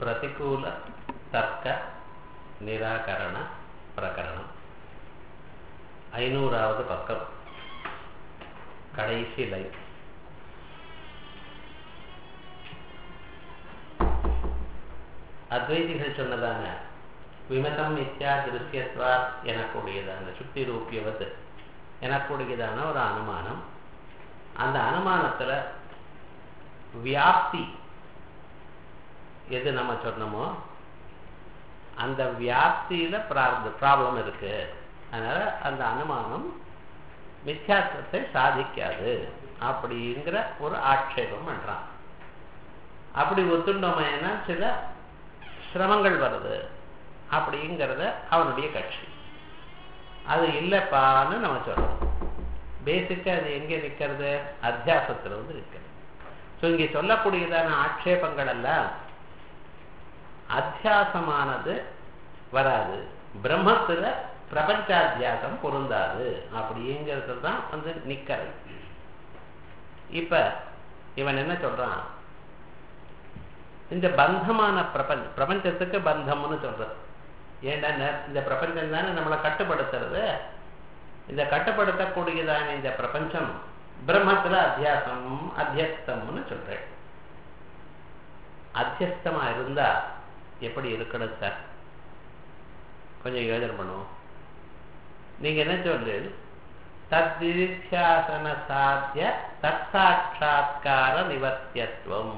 ಪ್ರತಿಕೂಲ ತರ್ಕ ನಿರಾಕರಣ ಪ್ರಕರಣ ஐநூறாவது பக்கம் கடைசி லைன் அத்வைதிகள் சொன்னதான விமதம் மித்யா திருஷ்யத்வா எனக்கூடியதான சுத்தி ரூபியவது எனக்கூடியதான ஒரு அனுமானம் அந்த அனுமானத்துல வியாப்தி எது நம்ம சொன்னோமோ அந்த வியாப்தியில ப்ராப்ளம் இருக்கு அதனால அந்த அனுமானம் மித்யாத்வத்தை சாதிக்காது அப்படிங்கிற ஒரு ஆட்சேபம் பண்றான் அப்படி ஒத்துண்டோமைனா சில சிரமங்கள் வருது அப்படிங்கிறத அவனுடைய கட்சி அது இல்லைப்பான்னு நம்ம சொல்றோம் பேசிக்கா அது எங்க நிற்கிறது அத்தியாசத்துல வந்து நிற்கிறது ஸோ இங்கே சொல்லக்கூடியதான ஆட்சேபங்கள் எல்லாம் அத்தியாசமானது வராது பிரம்மத்துல பிரபஞ்சாத்தியாசம் பொருந்தாது அப்படிங்கிறது தான் வந்து நிக்கிறது இப்ப இவன் என்ன சொல்றான் இந்த பந்தமான பிரபஞ்ச பிரபஞ்சத்துக்கு பந்தம்னு சொல்றது ஏண்டா இந்த பிரபஞ்சம் தானே நம்மளை கட்டுப்படுத்துறது இந்த கட்டுப்படுத்தக்கூடியதான இந்த பிரபஞ்சம் பிரம்மத்துல அத்தியாசம் அத்தியஸ்தம்னு சொல்றேன் அத்தியஸ்தமா இருந்தா எப்படி இருக்கணும் சார் கொஞ்சம் யோஜனை பண்ணுவோம் நீங்க என்ன சொல்லு தத்தியாசன சாத்திய தற்சாட்சா்கார நிவர்த்தியத்துவம்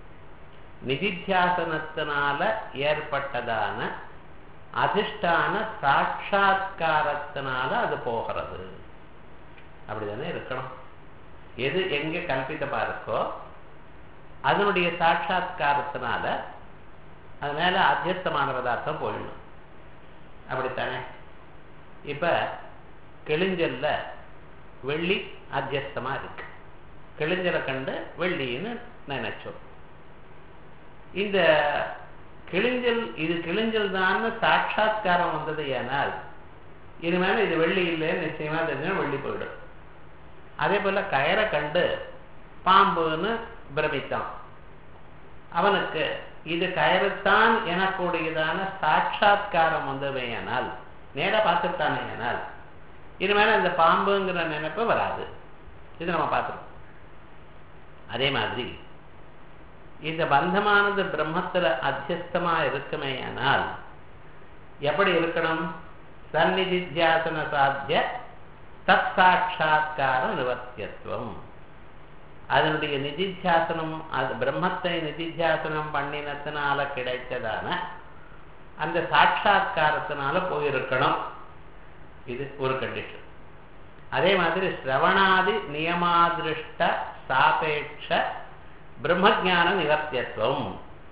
நிதித்தியாசனத்தினால ஏற்பட்டதான அதிஷ்டான சாட்சா்காரத்தினால அது போகிறது அப்படிதானே இருக்கணும் எது எங்க கல்பித்தமா இருக்கோ அதனுடைய சாட்சா்காரத்தினால அது மேல அத்தியஸ்தமான பதார்த்தம் போயிடணும் அப்படித்தானே இப்ப கிழிஞ்சல்ல வெள்ளி அத்தியஸ்தமா இருக்கு கிழிஞ்சலை கண்டு வெள்ளின்னு நினைச்சோம் இந்த கிழிஞ்சல் இது கிழிஞ்சல் தான் சாட்சா்காரம் வந்தது ஏனால் இது மேல இது வெள்ளி இல்லைன்னு நிச்சயமா தெரிஞ்சா வெள்ளி போயிடும் அதே போல கயரை கண்டு பாம்புன்னு பிரமித்தான் அவனுக்கு இது கயறுத்தான் எனக்கூடியதான சாட்சா்காரம் வந்தவையானால் நேர பார்த்துட்டானே ஆனால் இது மேல இந்த பாம்புங்கிற நினைப்பு வராது இது நம்ம பார்த்துருக்கோம் அதே மாதிரி இந்த பந்தமானது பிரம்மத்துல அத்தியஸ்தமா இருக்குமே ஆனால் எப்படி இருக்கணும் சந்நிதித்தியாசன சாத்திய தத் சாட்சா்கார நிவர்த்தியத்துவம் அதனுடைய நிதித்தியாசனம் அது பிரம்மத்தை நிதித்தியாசனம் பண்ணினத்தினால கிடைத்ததான அந்த சாட்சா்காரத்தினால போயிருக்கணும் இது ஒரு கண்டிஷன் அதே மாதிரி சிரவணாதி நியமாதிருஷ்ட சாபேட்ச பிரம்மஜான நிவர்த்தியத்துவம்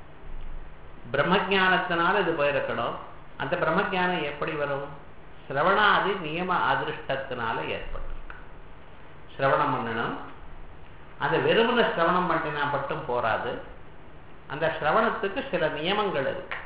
பிரம்மஜானத்தினால இது போயிருக்கணும் அந்த பிரம்மஜானம் எப்படி வரும் சிரவணாதி நியம அதிருஷ்டத்தினால ஏற்பட்டிருக்கு சிரவணம் பண்ணணும் அந்த வெறுமன சிரவணம் பண்ணினா மட்டும் போராது அந்த சிரவணத்துக்கு சில நியமங்கள் இருக்கு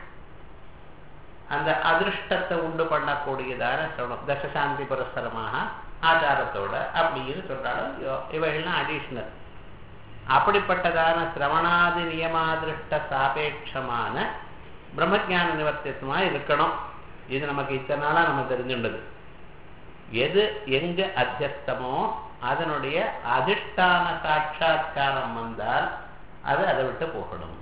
அந்த அதிருஷ்டத்தை உண்டு பண்ணக்கூடியதான சிரவணம் தசசாந்தி புரஸ்தரமாக ஆச்சாரத்தோட அப்படின்னு சொல்றாலும் இவைகள்லாம் அடிஷ்னல் அப்படிப்பட்டதான சிரவணாதி நியமாதிருஷ்ட சாபேட்சமான பிரம்மஜான நிவர்த்தியத்துவமா இருக்கணும் இது நமக்கு இத்தனை நாளா நம்ம தெரிஞ்சுண்டது எது எங்க அத்தியஸ்தமோ அதனுடைய அதிஷ்டான சாட்சா்காரம் வந்தால் அது அதை விட்டு போகணும்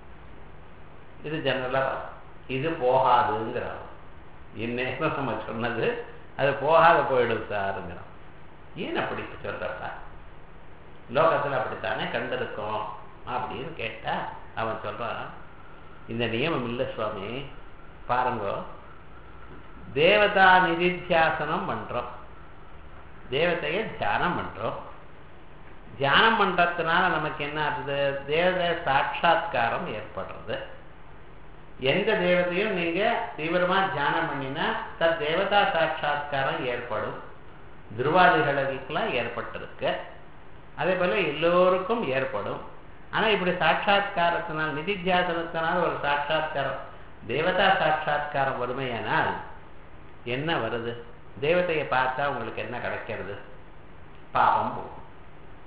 இது ஜெனரலா இது போகாதுங்கிறோம் இன்னும் நம்ம சொன்னது அது போகாத போயிடும் சாருங்கிறோம் ஏன் அப்படி சொல்றப்ப லோகத்துல அப்படித்தானே கண்டிருக்கோம் அப்படின்னு கேட்டா அவன் சொல்றான் இந்த நியமம் இல்லை சுவாமி பாருங்க தேவதா நிதித்தியாசனம் பண்றோம் தேவதைய தியானம் பண்றோம் தியானம் பண்றதுனால நமக்கு என்ன ஆகுது தேவத சாட்சா்காரம் ஏற்படுறது எந்த தேவதையும் நீங்க தீவிரமா தியானம் பண்ணினா தத் தேவதா சாட்சா்காரம் ஏற்படும் துருவாதிகளுக்கெல்லாம் ஏற்பட்டிருக்கு அதே போல எல்லோருக்கும் ஏற்படும் ஆனா இப்படி சாட்சா்காரத்தினால் நிதித்தியாசனத்தினால் ஒரு சாட்சா்காரம் தேவதா சாட்சா்காரம் வறுமையானால் என்ன வருது தேவதையை பார்த்தா உங்களுக்கு என்ன கிடைக்கிறது பாபம் போகும்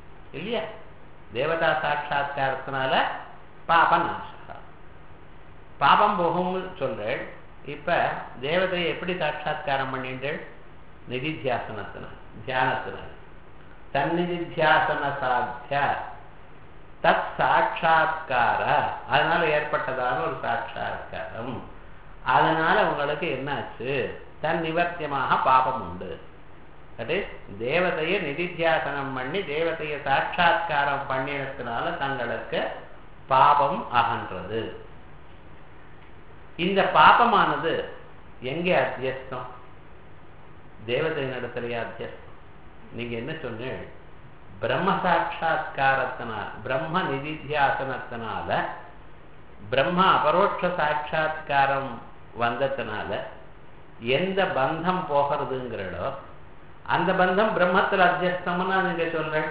இல்லையா தேவதா சாட்சா்காரத்தினால பாப நாசம் பாபம் போகும்னு சொல்றேன் இப்ப தேவதையை எப்படி சாட்சா்காரம் பண்ணின்றேன் நிதித்தியாசனத்தின தியானத்தின தன்னிதித்தியாசன சாத்திய தத் சாட்சா்கார அதனால ஏற்பட்டதான ஒரு சாட்சா்காரம் அதனால உங்களுக்கு என்னாச்சு தன் நிவர்த்தியமாக பாபம் உண்டு தட் இஸ் தேவதையை நிதித்தியாசனம் பண்ணி தேவதையை சாட்சா்காரம் பண்ணினதுனால தங்களுக்கு பாபம் அகன்றது இந்த பாபமானது எங்கே அத்தியஸ்தம் தேவதையின் இடத்துலயே அத்தியஸ்தம் நீங்க என்ன சொன்னீங்க பிரம்ம சாட்சா்காரத்தினால் பிரம்ம நிதித்தியாசனத்தினால பிரம்ம அபரோட்ச சாட்சா்காரம் வந்ததுனால எந்த பந்தம் போகிறதுங்கிறடோ அந்த பந்தம் பிரம்மத்தில் அத்தியஸ்தம்னு நீங்க சொல்றேன்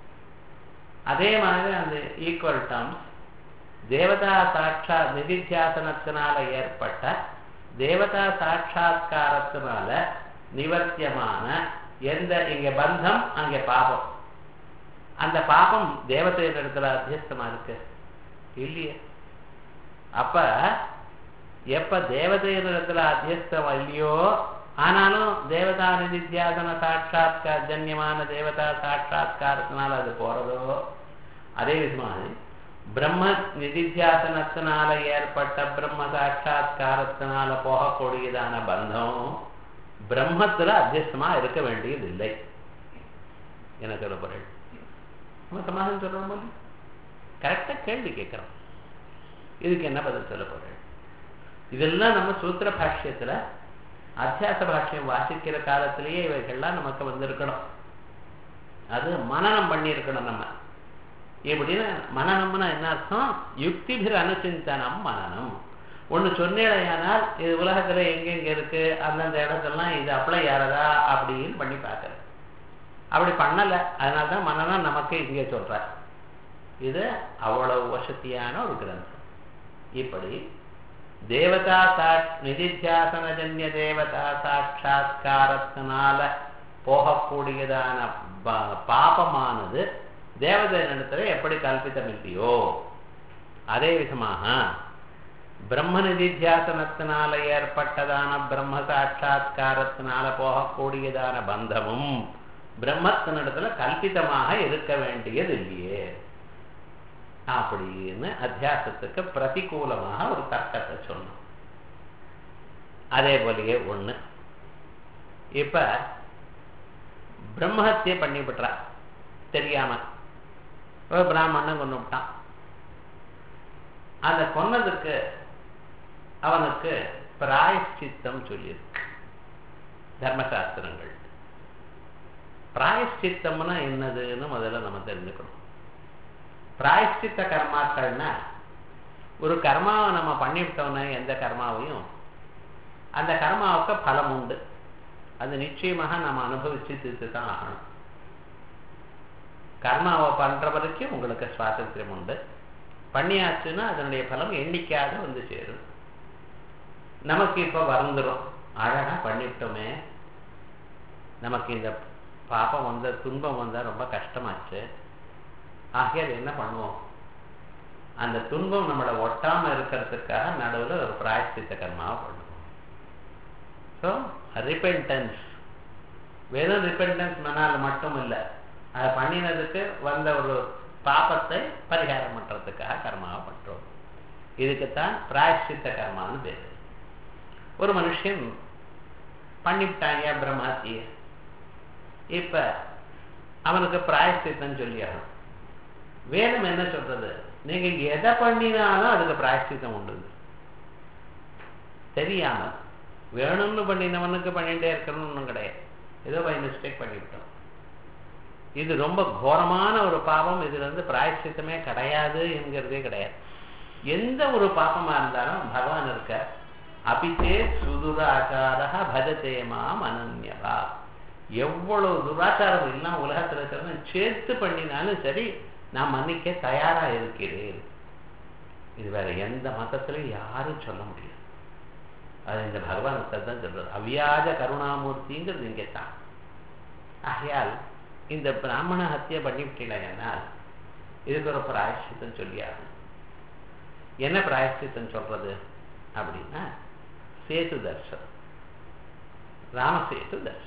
அதே மாதிரி அந்த ஈக்குவல் டேர்ம்ஸ் தேவதா சாட்சா நிதித்தியாசனத்தினால ஏற்பட்ட தேவதா சாட்சா்காரத்தினால நிவர்த்தியமான எந்த இங்க பந்தம் அங்கே பாபம் அந்த பாபம் தேவதையின் இடத்துல அத்தியஸ்தமா இருக்கு இல்லையே அப்ப எப்ப தேவதையின் இடத்துல அத்தியஸ்தம் இல்லையோ ஆனாலும் தேவதா நிதித்தியாசன சாட்சாத்கா ஜன்யமான தேவதா சாட்சாத்காரத்தினால அது போறதோ அதே விதமாக பிரம்ம நிதித்தியாசனத்தினால ஏற்பட்ட பிரம்ம சாட்சாத்காரத்தினால போகக்கூடியதான பந்தம் பிரம்மத்துல அத்தியஸ்தமா இருக்க வேண்டியது இல்லை என்ன சொல்ல போறேன் நம்ம சமாதானம் சொல்றோம் போது கரெக்டா கேள்வி கேட்கிறோம் இதுக்கு என்ன பதில் சொல்ல போறேன் இதெல்லாம் நம்ம சூத்திர பாஷ்யத்துல அத்தியாச பாஷ்யம் வாசிக்கிற காலத்திலேயே இவைகள்லாம் நமக்கு வந்திருக்கணும் அது மனநம் பண்ணியிருக்கணும் நம்ம எப்படின்னா மனநம்னா என்ன அர்த்தம் யுக்திபிர் அனுசிந்தனம் மனநம் ஒன்று சொன்னேடையானால் இது உலகத்துல எங்கெங்க இருக்கு அந்தந்த இடத்தெல்லாம் இது அப்ளை ஆறதா அப்படின்னு பண்ணி பார்க்கறது அப்படி பண்ணல அதனால தான் மனநம் நமக்கு இங்கே சொல்றார் இது அவ்வளவு வசதியான ஒரு கிரந்தம் இப்படி தேவதா சாட் நிதித்தியாசனஜன்ய தேவதா சாட்சா்காரத்தினால போகக்கூடியதான பாபமானது தேவதையினிடத்துல எப்படி கல்பித்தம் இல்லையோ அதே விதமாக பிரம்ம நிதித்தியாசனத்தினால ஏற்பட்டதான பிரம்ம சாட்சா்காரத்தினால போகக்கூடியதான பந்தமும் பிரம்மத்தினிடத்துல கல்பிதமாக இருக்க வேண்டியது இல்லையே அப்படின்னு அத்தியாசத்துக்கு பிரதிகூலமாக ஒரு தர்க்கத்தை சொன்னோம் அதே போலயே ஒண்ணு இப்ப பிரம்மஹத்திய பண்ணிவிட்டுறா தெரியாம ஒரு பிராமணன் கொண்டு விட்டான் அந்த கொன்னதுக்கு அவனுக்கு பிராயஷ்சித்தம் சொல்லியிருக்கு தர்மசாஸ்திரங்கள் பிராயஷ்சித்தம்னா என்னதுன்னு முதல்ல நம்ம தெரிஞ்சுக்கணும் பிராயஷ்சித்த கர்மாக்கள்னா ஒரு கர்மாவை நம்ம பண்ணிவிட்டோம்னா எந்த கர்மாவையும் அந்த கர்மாவுக்கு பலம் உண்டு அது நிச்சயமாக நம்ம அனுபவிச்சு தீர்த்து தான் ஆகணும் கர்மாவை பண்ற வரைக்கும் உங்களுக்கு சுவாதந்திரம் உண்டு பண்ணியாச்சுன்னா அதனுடைய பலம் எண்ணிக்கையாக வந்து சேரும் நமக்கு இப்ப வருந்துரும் அழகா பண்ணிவிட்டோமே நமக்கு இந்த பாப்பம் வந்த துன்பம் வந்தா ரொம்ப கஷ்டமாச்சு ஆகையால் என்ன பண்ணுவோம் அந்த துன்பம் நம்மளை ஒட்டாம இருக்கிறதுக்காக நடுவில் ஒரு பிராயச்சித்த கர்மாவை பண்ணுவோம் ஸோ ரிப்பென்டன்ஸ் வெறும் ரிப்பென்டன்ஸ் மனால் மட்டும் இல்லை அதை பண்ணினதுக்கு வந்த ஒரு பாப்பத்தை பரிகாரம் பண்றதுக்காக கர்மாவை பண்றோம் இதுக்குத்தான் பிராயச்சித்த கர்மான்னு பேரு ஒரு மனுஷன் பண்ணிவிட்டாங்க பிரம்மாத்திய இப்ப அவனுக்கு பிராயச்சித்தம் சொல்லியாகும் வேதம் என்ன சொல்றது நீங்க எதை பண்ணினாலும் அதுக்கு பிராயச்சித்தம் உண்டு தெரியாம வேணும்னு பண்ணினவனுக்கு பண்ணிட்டே இருக்கணும்னு கிடையாது ஏதோ பை மிஸ்டேக் பண்ணிவிட்டோம் இது ரொம்ப கோரமான ஒரு பாவம் இதுல இருந்து பிராயச்சித்தமே கிடையாது என்கிறதே கிடையாது எந்த ஒரு பாப்பமா இருந்தாலும் பகவான் இருக்க அபிச்சே சுதுராச்சார பஜதேமாம் அனன்யவா எவ்வளவு துராச்சாரம் இல்லாம உலகத்துல இருக்கிறது சேர்த்து பண்ணினாலும் சரி நான் மன்னிக்க தயாரா இருக்கிறேன் இது வேற எந்த மதத்திலையும் யாரும் சொல்ல முடியாது அது இந்த பகவான் தான் சொல்றது அவ்வியாஜ கருணாமூர்த்திங்கிறது இங்கே தான் ஆகையால் இந்த பிராமண ஹத்தியை பண்ணிவிட்டீங்கன்னா இதுக்கு ஒரு பிராயஷ்சித்தம் சொல்லியாகும் என்ன பிராயஷ்சித்தம் சொல்றது அப்படின்னா சேது தர்சனம் ராமசேது தர்சனம்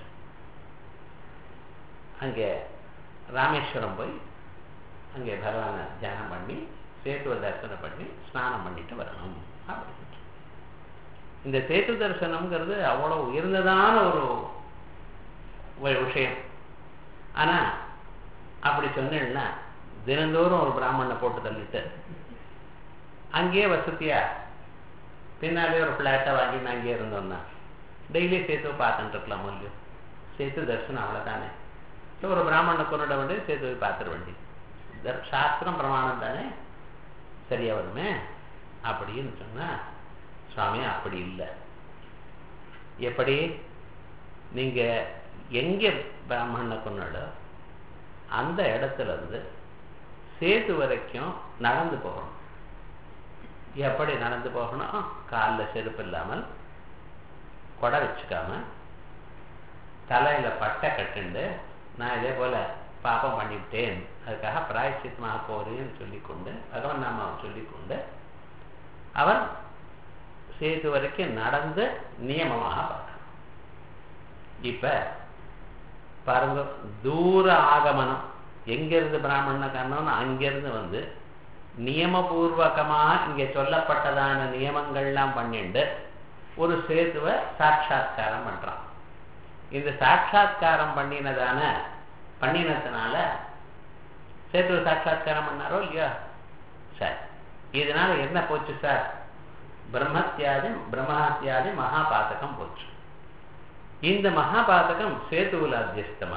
அங்கே ராமேஸ்வரம் போய் அங்கே பகவானை தியானம் பண்ணி சேத்துவ தரிசனம் பண்ணி ஸ்நானம் பண்ணிட்டு வரணும் அப்படின்னு இந்த சேத்து தரிசனம்ங்கிறது அவ்வளோ உயர்ந்ததான ஒரு ஒரு விஷயம் ஆனா அப்படி சொன்னேன்னா தினந்தோறும் ஒரு பிராமணனை போட்டு தள்ளிட்டு அங்கேயே வசதியா பின்னாலே ஒரு ஃப்ளாட்டை வாங்கி நான் அங்கேயே இருந்தோம்னா டெய்லி சேத்துவை பார்த்துட்டு இருக்கலாம் இல்லையோ சேத்து தரிசனம் அவ்வளோதானே ஸோ ஒரு பிராமணனை கொண்டுட வேண்டியது சேத்துவை பார்த்துட வேண்டியது தர் சாஸ்திரம் பிரமாணம் தானே சரியா வருமே அப்படின்னு சொன்னா சுவாமி அப்படி இல்லை எப்படி நீங்க எங்க பிராமணனை கொண்டாடோ அந்த இடத்துல இருந்து சேது வரைக்கும் நடந்து போகணும் எப்படி நடந்து போகணும் காலில் செருப்பு இல்லாமல் கொடை வச்சுக்காம தலையில பட்டை கட்டுண்டு நான் இதே போல பாப்பம் பண்ணிவிட்டேன் அதுக்காக பிராயச்சித்தமாக போறேன்னு சொல்லிக்கொண்டு பகவன் நாம சொல்லிக்கொண்டு அவன் சேது வரைக்கும் நடந்து நியமமாக பார்க்கணும் இப்ப பாருங்க தூர ஆகமனம் எங்கிருந்து பிராமண காரணம்னு அங்கிருந்து வந்து நியமபூர்வகமா இங்க சொல்லப்பட்டதான நியமங்கள்லாம் பண்ணிண்டு ஒரு சேதுவை சாட்சா்காரம் பண்றான் இந்த சாட்சா்காரம் பண்ணினதான பண்ணினதுனால சேத்துவ சாட்சா்காரம் பண்ணாரோ இல்லையா சரி இதனால என்ன போச்சு சார் பிரம்மத்தியாதி பிரம்மஹத்தியாதி மகாபாதகம் போச்சு இந்த மகாபாதகம் சேத்துவில் அத்தியஸ்தமா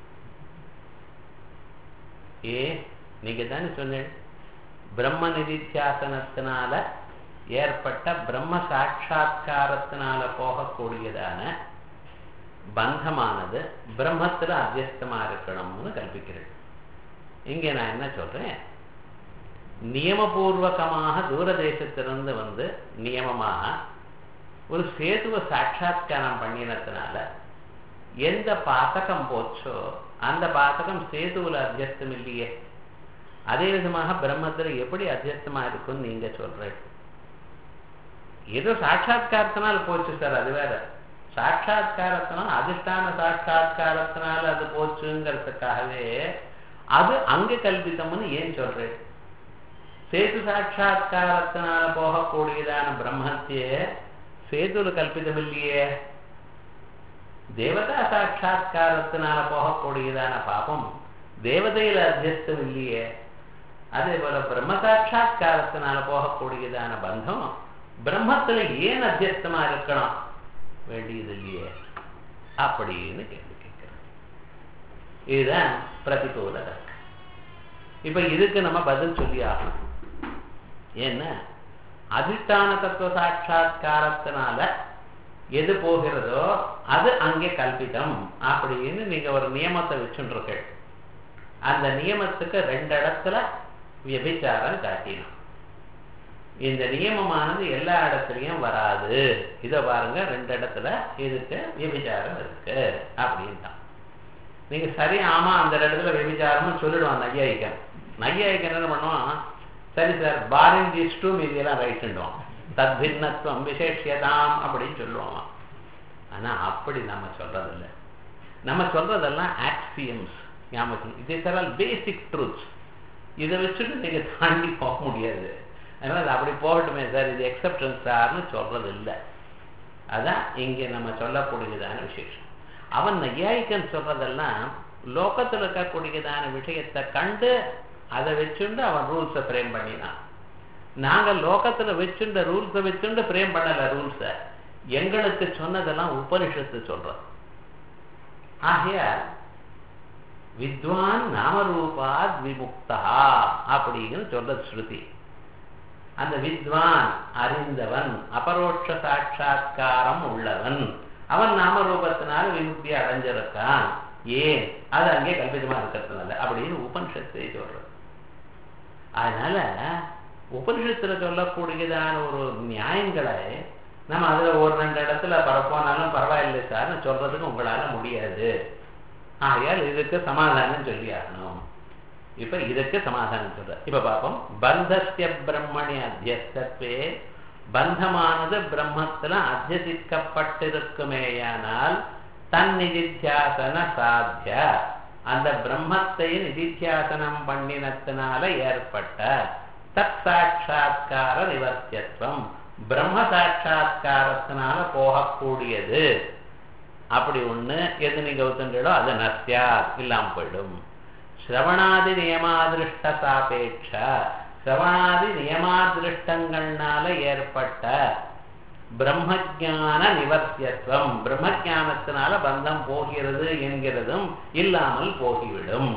ஏ நீங்க தானே சொன்னேன் பிரம்ம நிதித்தியாசனத்தினால ஏற்பட்ட பிரம்ம சாட்சா்காரத்தினால போகக்கூடியதான பந்தமானது பிரம்மத்துல அத்தியஸ்தமா இருக்கணும்னு கல்பிக்கிறேன் இங்க நான் என்ன சொல்றேன் நியமபூர்வகமாக தூரதேசத்திலிருந்து வந்து நியமமாக ஒரு சேதுவ சாட்சா்காரம் பண்ணினதுனால எந்த பாத்தகம் போச்சோ அந்த பாத்தகம் சேதுவில் அத்தியஸ்தம் இல்லையே அதே விதமாக பிரம்மத்தில் எப்படி அத்தியஸ்தமா இருக்குன்னு நீங்க சொல்றேன் ஏதோ சாட்சா்காரத்தினால் போச்சு சார் அது வேற சாட்சா்காரத்தினால் அதிஷ்டான சாட்சா்காரத்தினால் அது போச்சுங்கிறதுக்காகவே அது அங்க கல்பித்தம்னு ஏன் சொல்றேன் சேது சாட்சா்காரத்தினால போகக்கூடியதான பிரம்மத்தையே சேதுல கல்பிதம் இல்லையே தேவதா சாட்சா்காரத்தினால போகக்கூடியதான பாபம் தேவதையில அத்தியஸ்தம் இல்லையே அதே போல பிரம்ம சாட்சா்காரத்தினால போகக்கூடியதான பந்தம் பிரம்மத்துல ஏன் அத்தியஸ்தமா இருக்கணும் வேண்டியது இல்லையே அப்படின்னு கேள்வி கேட்கிறேன் இதுதான் பிரதிகூல தர்க்கம் இப்ப இதுக்கு நம்ம பதில் சொல்லி ஆகணும் ஏன்னா அதிஷ்டான தத்துவ சாட்சா்காரத்தினால எது போகிறதோ அது அங்கே கல்பிதம் அப்படின்னு நீங்க ஒரு நியமத்தை வச்சுருக்க அந்த நியமத்துக்கு ரெண்டு இடத்துல வியபிச்சாரம் காட்டினோம் இந்த நியமமானது எல்லா இடத்துலயும் வராது இதை பாருங்க ரெண்டு இடத்துல இதுக்கு வியபிச்சாரம் இருக்கு அப்படின்ட்டான் நீங்க சரி ஆமா அந்த இடத்துல வியபிச்சாரம்னு சொல்லிடுவான் நையாயிக்கன் நையாயிக்கன் என்ன பண்ணுவான் சரி சார் பாரின் தீஸ் டூ மீதியெல்லாம் ரைட்டுண்டுவான் தத்பின்னத்துவம் விசேஷியதாம் அப்படின்னு சொல்லுவான் ஆனா அப்படி நம்ம சொல்றதில்லை நம்ம சொல்றதெல்லாம் ஆக்சியம்ஸ் ஞாபகம் இது சார் பேசிக் ட்ரூத்ஸ் இதை வச்சுட்டு நீங்க தாண்டி போக முடியாது அதனால அப்படி போகட்டுமே சார் இது எக்ஸப்ஷன் சார்னு சொல்றது இல்லை அதான் இங்க நம்ம சொல்லக்கூடியதான விசேஷம் அவன் நையாயிக்கன் சொல்றதெல்லாம் லோகத்தில் இருக்கக்கூடியதான விஷயத்தை கண்டு அதை வச்சுண்டு அவன் ரூல்ஸை ஃப்ரேம் பண்ணினான் நாங்க லோகத்துல வச்சுண்ட ரூல்ஸை வச்சுண்டு ஃப்ரேம் பண்ணல ரூல்ஸை எங்களுக்கு சொன்னதெல்லாம் உபனிஷத்து சொல்றோம் ஆகையால் வித்வான் நாமரூபாத் விமுக்தா அப்படின்னு சொல்றது ஸ்ருதி அந்த வித்வான் அறிந்தவன் அபரோட்ச சாட்சா்காரம் உள்ளவன் அவன் நாமரூபத்தினால விமுக்தி அடைஞ்சிருக்கான் ஏன் அது அங்கே கல்பிதமா இருக்கிறதுனால அப்படின்னு உபனிஷத்தை சொல்றது அதனால உபனிஷத்துல சொல்லக்கூடியதான ஒரு நியாயங்களை நம்ம அதுல ஒரு ரெண்டு இடத்துல பரப்போனாலும் பரவாயில்லை சார்னு சொல்றதுக்கு உங்களால முடியாது ஆகையால் இதுக்கு சமாதானம் சொல்லி ஆகணும் இப்ப இதுக்கு சமாதானம் சொல்ற இப்ப பார்ப்போம் பந்தஸ்ய பிரம்மணி அத்தியஸ்தத்வே பந்தமானது பிரம்மத்துல அத்தியசிக்கப்பட்டிருக்குமேயானால் தன் நிதித்தியாசன சாத்திய அந்த பிரம்மத்தை நிதித்தியாசனம் பண்ணினத்தினால ஏற்பட்ட தத் சாட்சா்கார நிவர்த்தியத்துவம் பிரம்ம சாட்சா்காரத்தினால போகக்கூடியது அப்படி ஒண்ணு எது நீங்க ஒத்துண்டோ அது நஸ்யா இல்லாம போயிடும் சிரவணாதி நியமாதிருஷ்ட சாபேட்ச சிரவணாதி நியமாதிருஷ்டங்கள்னால ஏற்பட்ட பிரம்மஜான நிவர்த்தியத்துவம் பிரம்மஜானத்தினால பந்தம் போகிறது என்கிறதும் இல்லாமல் போகிவிடும்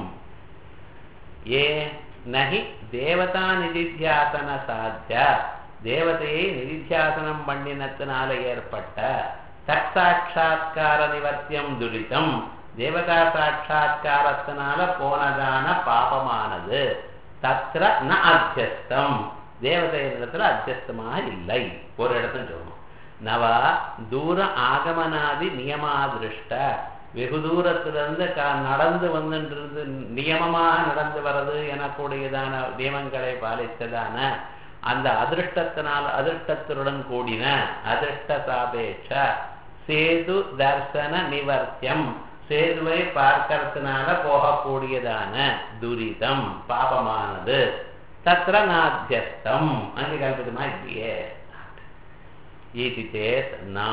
ஏ நகி தேவதா நிதித்தியாசன சாத்திய தேவதையை நிதித்தியாசனம் பண்ணினத்தினால ஏற்பட்ட தற்சாட்சா்கார நிவர்த்தியம் துரிதம் தேவதா சாட்சா்காரத்தினால போனதான பாபமானது தத்ர ந அத்தியஸ்தம் தேவதையினிடத்துல அத்தியஸ்தமாக இல்லை ஒரு இடத்துல சொல்லணும் நவா தூர ஆகமனாதி நியமாதிருஷ்ட வெகு தூரத்திலிருந்து நடந்து வந்துன்றது நியமமாக நடந்து வர்றது எனக்கூடியதான நியமங்களை பாலித்ததான அந்த அதிருஷ்டத்தினால் அதிருஷ்டத்துடன் கூடின அதிருஷ்ட சாபேட்ச சேது தர்சன நிவர்த்தியம் சேதுவை பார்க்கறதுனால போகக்கூடியதான துரிதம் பாபமானது தத்திர நாத்தியஸ்தம் அங்கே கல்பிதமா இல்லையே ஈதி சேத் நா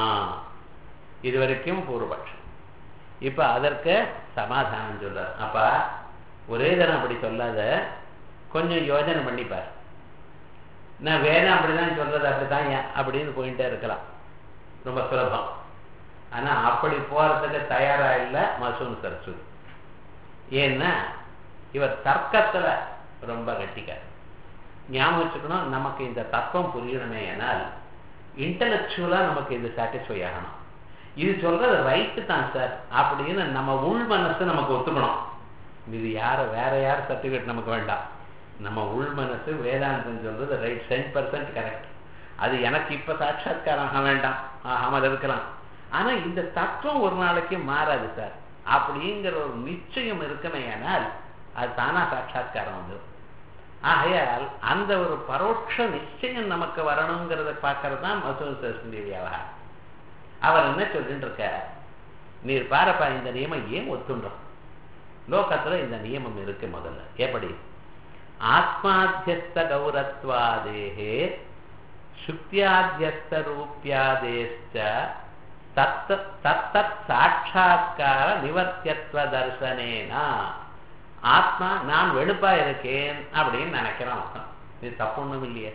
இது வரைக்கும் பூர்வபட்சம் இப்ப அதற்கு சமாதானம் சொல்ற அப்பா ஒரே தரம் அப்படி சொல்லாத கொஞ்சம் யோஜனை பண்ணிப்பார் நான் வேதம் அப்படிதான் சொல்றது அப்படிதான் அப்படின்னு போயிட்டே இருக்கலாம் ரொம்ப சுலபம் ஆனா அப்படி போறதுக்கு தயாரா இல்லை மசூன் சரஸ்வதி ஏன்னா இவர் தர்க்கத்துல ரொம்ப கட்டிக்கார் ஞாபகம் வச்சுக்கணும் நமக்கு இந்த தத்துவம் புரியணுமே ஆனால் இன்டலெக்சுவலா நமக்கு இது சாட்டிஸ்ஃபை ஆகணும் இது சொல்றது ரைட்டு தான் சார் அப்படின்னு நம்ம உள் மனசு நமக்கு ஒத்துக்கணும் இது யார வேற யார் சர்டிஃபிகேட் நமக்கு வேண்டாம் நம்ம உள் மனசு வேதாந்தம் சொல்றது ரைட் சென்ட் பர்சன்ட் கரெக்ட் அது எனக்கு இப்ப சாட்சாத்காரம் ஆக வேண்டாம் ஆகாமல் இருக்கலாம் ஆனா இந்த தத்துவம் ஒரு நாளைக்கு மாறாது சார் அப்படிங்கிற ஒரு நிச்சயம் இருக்கமையானால் அது தானா சாட்சாத்காரம் வந்து ஆகையால் அந்த ஒரு பரோட்ச நிச்சயம் நமக்கு வரணுங்கிறத பார்க்கறது தான் மசூர் வியாபாரம் அவர் என்ன சொல்லிட்டு இருக்க நீர் பாரப்பா இந்த நியமம் ஏன் ஒத்துண்டோம் லோகத்துல இந்த நியமம் இருக்கு முதல்ல எப்படி ஆத்மாத்தியஸ்த கௌரத்வாதேகே சுக்தியாத்தியஸ்த ரூபியாதேஷ்ட தத்த தத்தத் சாட்சா்கார நிவர்த்தியத்துவ தர்சனேனா ஆத்மா நான் வெளுப்பா இருக்கேன் அப்படின்னு நினைக்கிறான் அர்த்தம் இது தப்பு ஒண்ணும் இல்லையே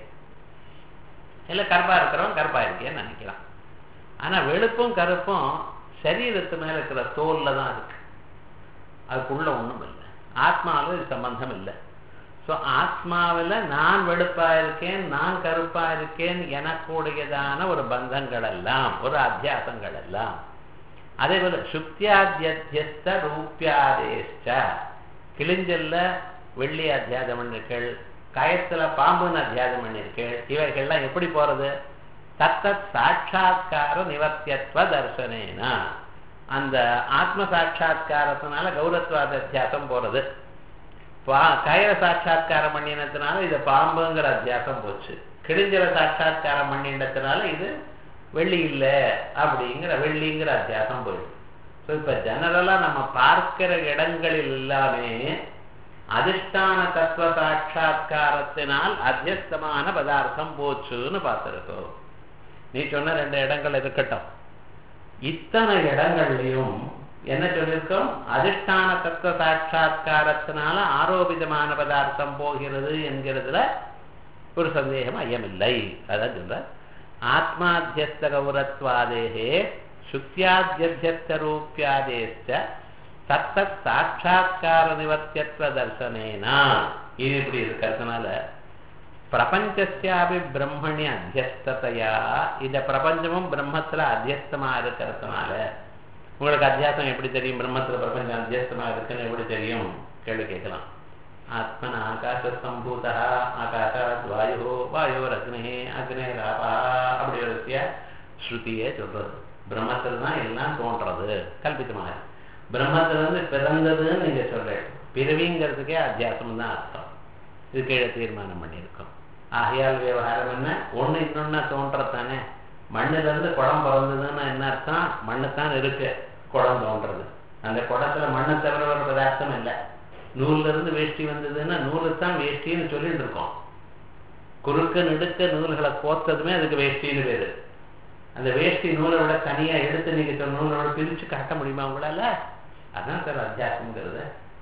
இல்ல கருப்பா இருக்கிறவன் கருப்பா இருக்கேன்னு நினைக்கிறான் ஆனா வெளுப்பும் கருப்பும் சரீரத்து மேல இருக்கிற தோல்ல தான் இருக்கு அதுக்குள்ள ஒண்ணும் இல்லை ஆத்மாவில் இது சம்பந்தம் இல்லை ஸோ ஆத்மாவில் நான் வெளுப்பா இருக்கேன் நான் கருப்பா இருக்கேன் எனக்கூடியதான ஒரு பந்தங்கள் எல்லாம் ஒரு அத்தியாசங்கள் எல்லாம் அதே போல சுக்தியாத்தியஸ்த ரூபியாதேஷ்ட கிழிஞ்சல்ல வெள்ளி அத்தியாதம் பண்ணிருக்கள் கயத்துல பாம்புன்னு அத்தியாதம் பண்ணிருக்கள் இவைகள்லாம் எப்படி போறது தத்த சாட்சா்கார நிவர்த்தியத்துவ தர்சனேனா அந்த ஆத்ம சாட்சா்காரத்தினால கௌரத்வாத அத்தியாசம் போறது கயிற சாட்சா்காரம் பண்ணினதுனால இது பாம்புங்கிற அத்தியாசம் போச்சு கிழிஞ்சல சாட்சா்காரம் பண்ணினதுனால இது வெள்ளி இல்லை அப்படிங்கிற வெள்ளிங்கிற அத்தியாசம் போயிடுது ஸோ இப்போ ஜெனரலாக நம்ம பார்க்கிற இடங்களில் எல்லாமே அதிஷ்டான தத்துவ சாட்சா்காரத்தினால் அத்தியஸ்தமான பதார்த்தம் போச்சுன்னு பார்த்துருக்கோம் நீ சொன்ன ரெண்டு இடங்கள் இருக்கட்டும் இத்தனை இடங்கள்லையும் என்ன சொல்லியிருக்கோம் அதிஷ்டான தத்துவ சாட்சா்காரத்தினால ஆரோபிதமான பதார்த்தம் போகிறது என்கிறதுல ஒரு சந்தேகம் ஐயமில்லை அதான் சொல்ற ஆத்மாத்தியஸ்த கௌரத்வாதேகே சுத்தியாத்தியத்தியஸ்த ரூபியாதேஷ்ட தத்தத் சாட்சா்கார நிவர்த்தியத்துவ தர்சனேனா இது இப்படி இருக்கிறதுனால பிரபஞ்சஸ்யாபி பிரம்மணி அத்தியஸ்ததையா இந்த பிரபஞ்சமும் பிரம்மத்துல அத்தியஸ்தமா இருக்கிறதுனால உங்களுக்கு அத்தியாசம் எப்படி தெரியும் பிரம்மத்துல பிரபஞ்சம் அத்தியஸ்தமா இருக்குன்னு எப்படி தெரியும் கேள்வி கேட்கலாம் ஆத்மன் ஆகாச சம்பூதா ஆகாஷாத் வாயு வாயோர் அக்னே அக்னே ராபா அப்படி ஒரு ஸ்ருதியே சொல்றது பிரம்மத்தில் தான் எல்லாம் தோன்றது கல்பித்தமாக பிரம்மத்திலிருந்து பிறந்ததுன்னு நீங்க சொல்றேன் பிறவிங்கிறதுக்கே அத்தியாசம் தான் அர்த்தம் இது கீழே தீர்மானம் பண்ணியிருக்கோம் ஆகையால் விவகாரம் என்ன ஒண்ணு இன்னொன்னா தோன்றத்தானே மண்ணுல இருந்து குடம் பிறந்ததுன்னா என்ன அர்த்தம் மண்ணுத்தான் இருக்கு குடம் தோன்றது அந்த குடத்துல மண்ணை தவிர ஒரு பதார்த்தம் இல்லை நூல்ல இருந்து வேஷ்டி வந்ததுன்னா நூலு தான் வேஷ்டின்னு சொல்லிட்டு இருக்கோம் குறுக்க நெடுக்க நூல்களை கோத்ததுமே அதுக்கு வேஷ்டின்னு பேரு அந்த வேஷ்டி நூலை விட தனியா எடுத்து நீங்க சொன்ன நூலோட பிரிச்சு காட்ட முடியுமா உங்களால அதான் சார் அத்தியாசம்ங்கிறது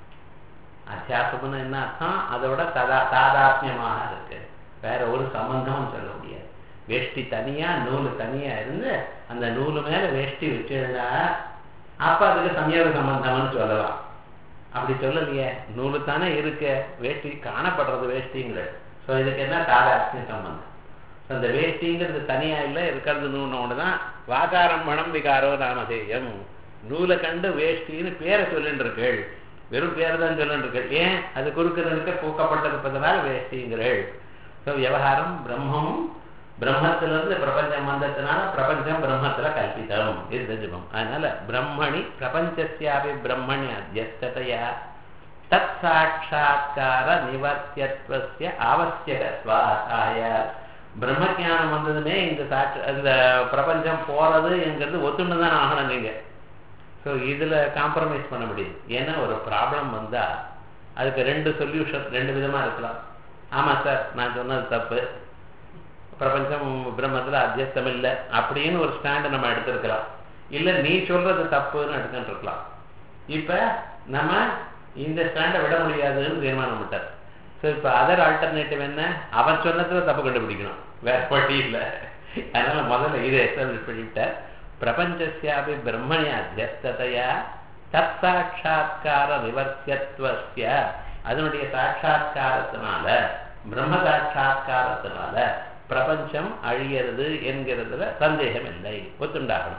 அத்தியாசம்னு என்ன அர்த்தம் அதோட ததா தாதாத்மியமாக இருக்கு வேற ஒரு சம்பந்தமும் சொல்ல முடியாது வேஷ்டி தனியா நூல் தனியா இருந்து அந்த நூலு மேல வேஷ்டி வச்சிருந்தா அப்ப அதுக்கு சமயோக சம்பந்தம்னு சொல்லலாம் அப்படி சொல்லலையே நூலு தானே இருக்கு வேஷ்டி காணப்படுறது வேஷ்டிங்கிறது ஸோ இதுக்கு என்ன தாதாத்மிய சம்பந்தம் ஸோ அந்த வேஷ்டிங்கிறது தனியா இல்லை இருக்கிறது நூனோடு தான் வாகாரம் மனம் விகாரோ நாமதேயம் நூலை கண்டு வேஷ்டின்னு பேரை சொல்லிட்டு இருக்கள் வெறும் பேரை தான் சொல்லிட்டு இருக்கள் ஏன் அது குறுக்கிறதுக்கு பூக்கப்பட்டிருப்பதனால் வேஷ்டிங்கிறள் ஸோ விவகாரம் பிரம்மமும் பிரம்மத்திலிருந்து பிரபஞ்சம் வந்ததுனால பிரபஞ்சம் பிரம்மத்துல கல்பிதம் இது தெரிஞ்சுக்கணும் அதனால பிரம்மணி பிரபஞ்சஸ்யாபி பிரம்மணி அத்தியஸ்ததையா தத் சாட்சா்கார நிவர்த்தியத்துவசிய ஆவசியகத்வா ஆயார் பிரம்மஜானம் வந்ததுமே இந்த சாட்ச இந்த பிரபஞ்சம் போறது என்கிறது ஒத்துண்டு தான் ஆகணும் நீங்க ஸோ இதுல காம்ப்ரமைஸ் பண்ண முடியுது ஏன்னா ஒரு ப்ராப்ளம் வந்தா அதுக்கு ரெண்டு சொல்யூஷன் ரெண்டு விதமா இருக்கலாம் ஆமா சார் நான் சொன்னது தப்பு பிரபஞ்சம் பிரம்மத்துல அத்தியஸ்தம் இல்லை அப்படின்னு ஒரு ஸ்டாண்ட் நம்ம எடுத்திருக்கலாம் இல்ல நீ சொல்றது தப்புன்னு எடுத்துட்டு இருக்கலாம் இப்ப நம்ம இந்த ஸ்டாண்டை விட முடியாதுன்னு தீர்மானம் விட்டார் ஸோ இப்போ அதர் ஆல்டர்னேட்டிவ் என்ன அவன் சொன்னதுல தப்பு கண்டுபிடிக்கணும் வேற வழி இல்லை அதனால முதல்ல இதை எஸ்டாப்ளிஷ் பண்ணிவிட்டார் பிரபஞ்சஸ்யாபி பிரம்மணி அத்தியஸ்ததையா தத் சாட்சா்கார நிவர்த்தியத்துவசிய அதனுடைய சாட்சா்காரத்தினால பிரம்ம சாட்சா்காரத்தினால பிரபஞ்சம் அழியறது என்கிறதுல சந்தேகம் இல்லை ஒத்துண்டாகணும்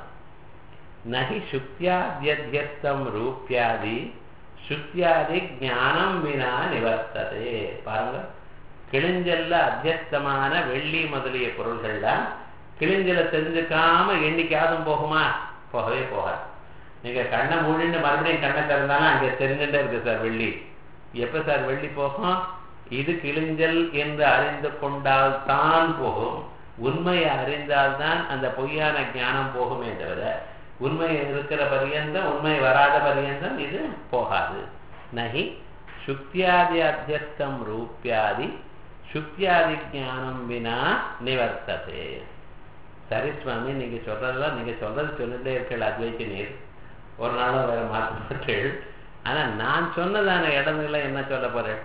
நகி சுக்தியாத்தியஸ்தம் ரூபியாதி சுக்தியாதி ஞானம் வினா நிவர்த்ததே பாருங்க கிழிஞ்சல்ல அத்தியஸ்தமான வெள்ளி முதலிய பொருள்கள்லாம் கிழிஞ்சல தெரிஞ்சுக்காம எண்ணிக்காதும் போகுமா போகவே போகாது நீங்க கண்ணை மூடின்னு மறுபடியும் கண்ணை திறந்தாலும் அங்கே தெரிஞ்சுட்டே இருக்கு சார் வெள்ளி எப்ப சார் வெள்ளி போகும் இது கிழிஞ்சல் என்று அறிந்து கொண்டால் தான் போகும் உண்மையை அறிந்தால்தான் அந்த பொய்யான ஞானம் போகுமே தவிர உண்மை இருக்கிற பரியந்தம் உண்மை வராத பரியந்தம் இது போகாது நகி சுக்தியாதி அத்தியஸ்தம் ரூபியாதி சுக்தியாதி ஞானம் வினா நிவர்த்ததே சரி சுவாமி நீங்க சொல்றதெல்லாம் நீங்க சொல்றது சொல்லிட்டே இருக்கீள் அத்வைத்தி நீர் ஒரு நாளும் வேற மாற்றப்பட்டீள் ஆனா நான் சொன்னதான இடத்துல என்ன சொல்ல போறேன்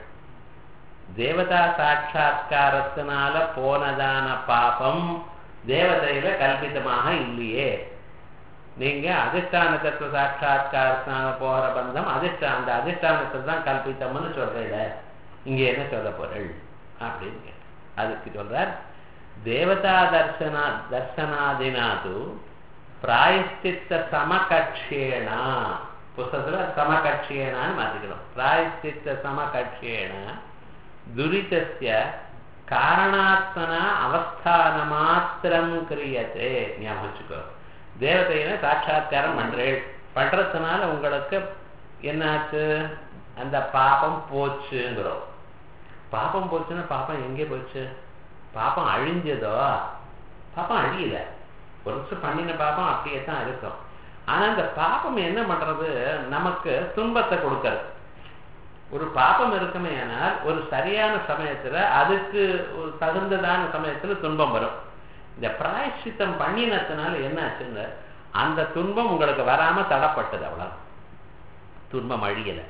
தேவதா சாட்சா்காரத்தினால போனதான பாபம் தேவதையில கல்பிதமாக இல்லையே நீங்க அதிஷ்டான தத்துவ சாட்சா்காரத்தினால போகிற பந்தம் அதிஷ்டான அந்த அதிஷ்டானத்தை தான் கல்பித்தம்னு சொல்றீங்க இங்க என்ன சொல்ல பொருள் அப்படின்னு அதுக்கு சொல்றார் தேவதா தர்சனா தர்சனாதினாது பிராயஷ்டித்த சமகட்சேனா புஸ்தகத்துல சமகட்சேனான்னு மாத்திக்கிறோம் பிராயஷ்டித்த சமகட்சேன துரிதஸ்ய காரணாத்மனா அவஸ்தான மாத்திரம் கிரியத்தே ஞாபகம் வச்சுக்கோ தேவதையின சாட்சா்காரம் பண்றேன் பண்றதுனால உங்களுக்கு என்னாச்சு அந்த பாபம் போச்சுங்கிறோம் பாபம் போச்சுன்னா பாப்பம் எங்கே போச்சு பாப்பம் அழிஞ்சதோ பாப்பம் அழியல ஒரு நிமிஷம் பண்ணின பாப்பம் அப்படியே தான் இருக்கும் ஆனா அந்த பாப்பம் என்ன பண்றது நமக்கு துன்பத்தை கொடுக்கறது ஒரு பாப்பம் இருக்குமே ஆனால் ஒரு சரியான சமயத்துல அதுக்கு ஒரு தகுந்ததான சமயத்துல துன்பம் வரும் இந்த பிராயசித்தம் பண்ணினத்தினால என்ன ஆச்சுன்னு அந்த துன்பம் உங்களுக்கு வராம தடப்பட்டது அவ்வளவு துன்பம் அழியல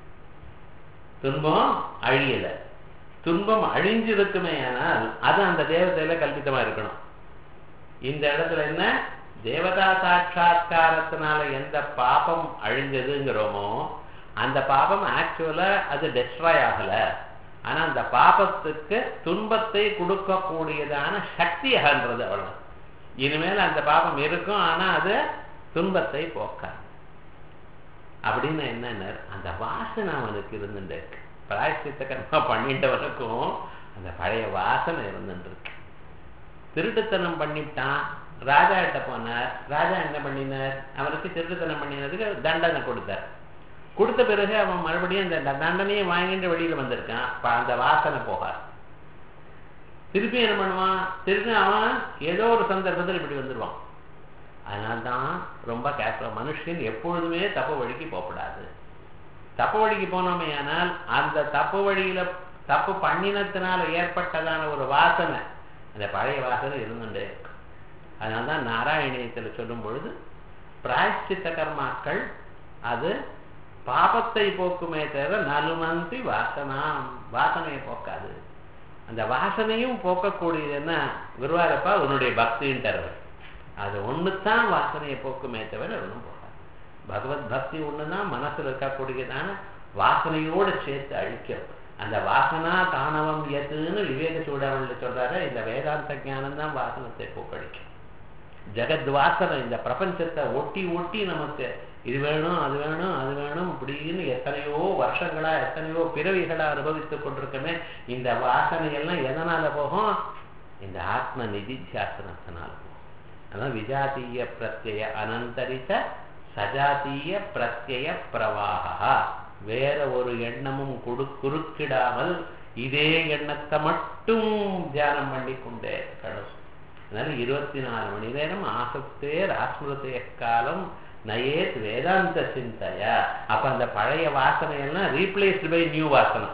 துன்பம் அழியல துன்பம் அழிஞ்சிருக்குமே ஆனால் அது அந்த தேவதையில கல்பித்தமா இருக்கணும் இந்த இடத்துல என்ன தேவதா சாட்சா்காரத்தினால எந்த பாபம் அழிஞ்சதுங்கிறோமோ அந்த பாபம் ஆக்சுவலா அது டெஸ்ட்ராய் ஆகல ஆனா அந்த பாபத்துக்கு துன்பத்தை கொடுக்கக்கூடியதான சக்தி அகன்றது அவ்வளவு இனிமேல் அந்த பாபம் இருக்கும் ஆனா அது துன்பத்தை போக்காது அப்படின்னு என்னன்னு அந்த வாசனை அவனுக்கு இருந்துட்டு பிராயசித்த கர்மா பண்ணிட்டவனுக்கும் அந்த பழைய வாசனை இருந்துட்டு இருக்கு திருட்டுத்தனம் பண்ணிட்டான் ராஜா கிட்ட போனார் ராஜா என்ன பண்ணினார் அவனுக்கு திருட்டுத்தனம் பண்ணினதுக்கு தண்டனை கொடுத்தார் கொடுத்த பிறகு அவன் மறுபடியும் அந்த தண்டனையை வாங்கிட்டு வெளியில வந்திருக்கான் அந்த வாசனை போகாது திருப்பி என்ன பண்ணுவான் திருப்பி அவன் ஏதோ ஒரு சந்தர்ப்பத்தில் இப்படி வந்துடுவான் அதனால்தான் ரொம்ப கேர்ஃபுல்லாக மனுஷன் எப்பொழுதுமே தப்பு வழிக்கு போகக்கூடாது தப்பு வழிக்கு போனோமே ஆனால் அந்த தப்பு வழியில தப்பு பண்ணினத்தினால ஏற்பட்டதான ஒரு வாசனை அந்த பழைய வாசனை இருந்துட்டே இருக்கும் அதனால்தான் நாராயணியத்தில் சொல்லும் பொழுது பிராயஷ்சித்த கர்மாக்கள் அது பாபத்தை போக்குமே தவிர நலுமந்தி வாசனாம் வாசனையை போக்காது அந்த வாசனையும் போக்கக்கூடியதுன்னா குருவாரப்பா உன்னுடைய பக்தின்ட்டு அது ஒன்று தான் வாசனையை போக்குமே தவிர ஒன்றும் போகாது பகவத் பக்தி ஒன்று தான் மனசில் இருக்கக்கூடியதான வாசனையோடு சேர்த்து அழிக்கும் அந்த வாசனா தானவம் எதுன்னு விவேக சூடாவளில் சொல்றாரு இந்த வேதாந்த ஞானம் தான் வாசனத்தை போக்கடிக்கும் ஜெகத் வாசனை இந்த பிரபஞ்சத்தை ஒட்டி ஒட்டி நமக்கு இது வேணும் அது வேணும் அது வேணும் இப்படின்னு எத்தனையோ வருஷங்களா எத்தனையோ பிறவிகளா அனுபவித்துக் கொண்டிருக்கமே இந்த வாசனை எல்லாம் எதனால போகும் இந்த ஆத்ம நிதித்தியாசனத்தினால போகும் அதான் விஜாத்தீய பிரத்யய அனந்தரித்த சஜாத்தீய பிரத்யய பிரவாகா வேற ஒரு எண்ணமும் கொடு குறுக்கிடாமல் இதே எண்ணத்தை மட்டும் தியானம் பண்ணி கொண்டே இருக்கணும் அதனால இருபத்தி நாலு மணி நேரம் ஆசத்தே ராஸ்மிருதய காலம் நயேத் வேதாந்த சிந்தைய அப்ப அந்த பழைய வாசனையெல்லாம் ரீப்ளேஸ்டு பை நியூ வாசனை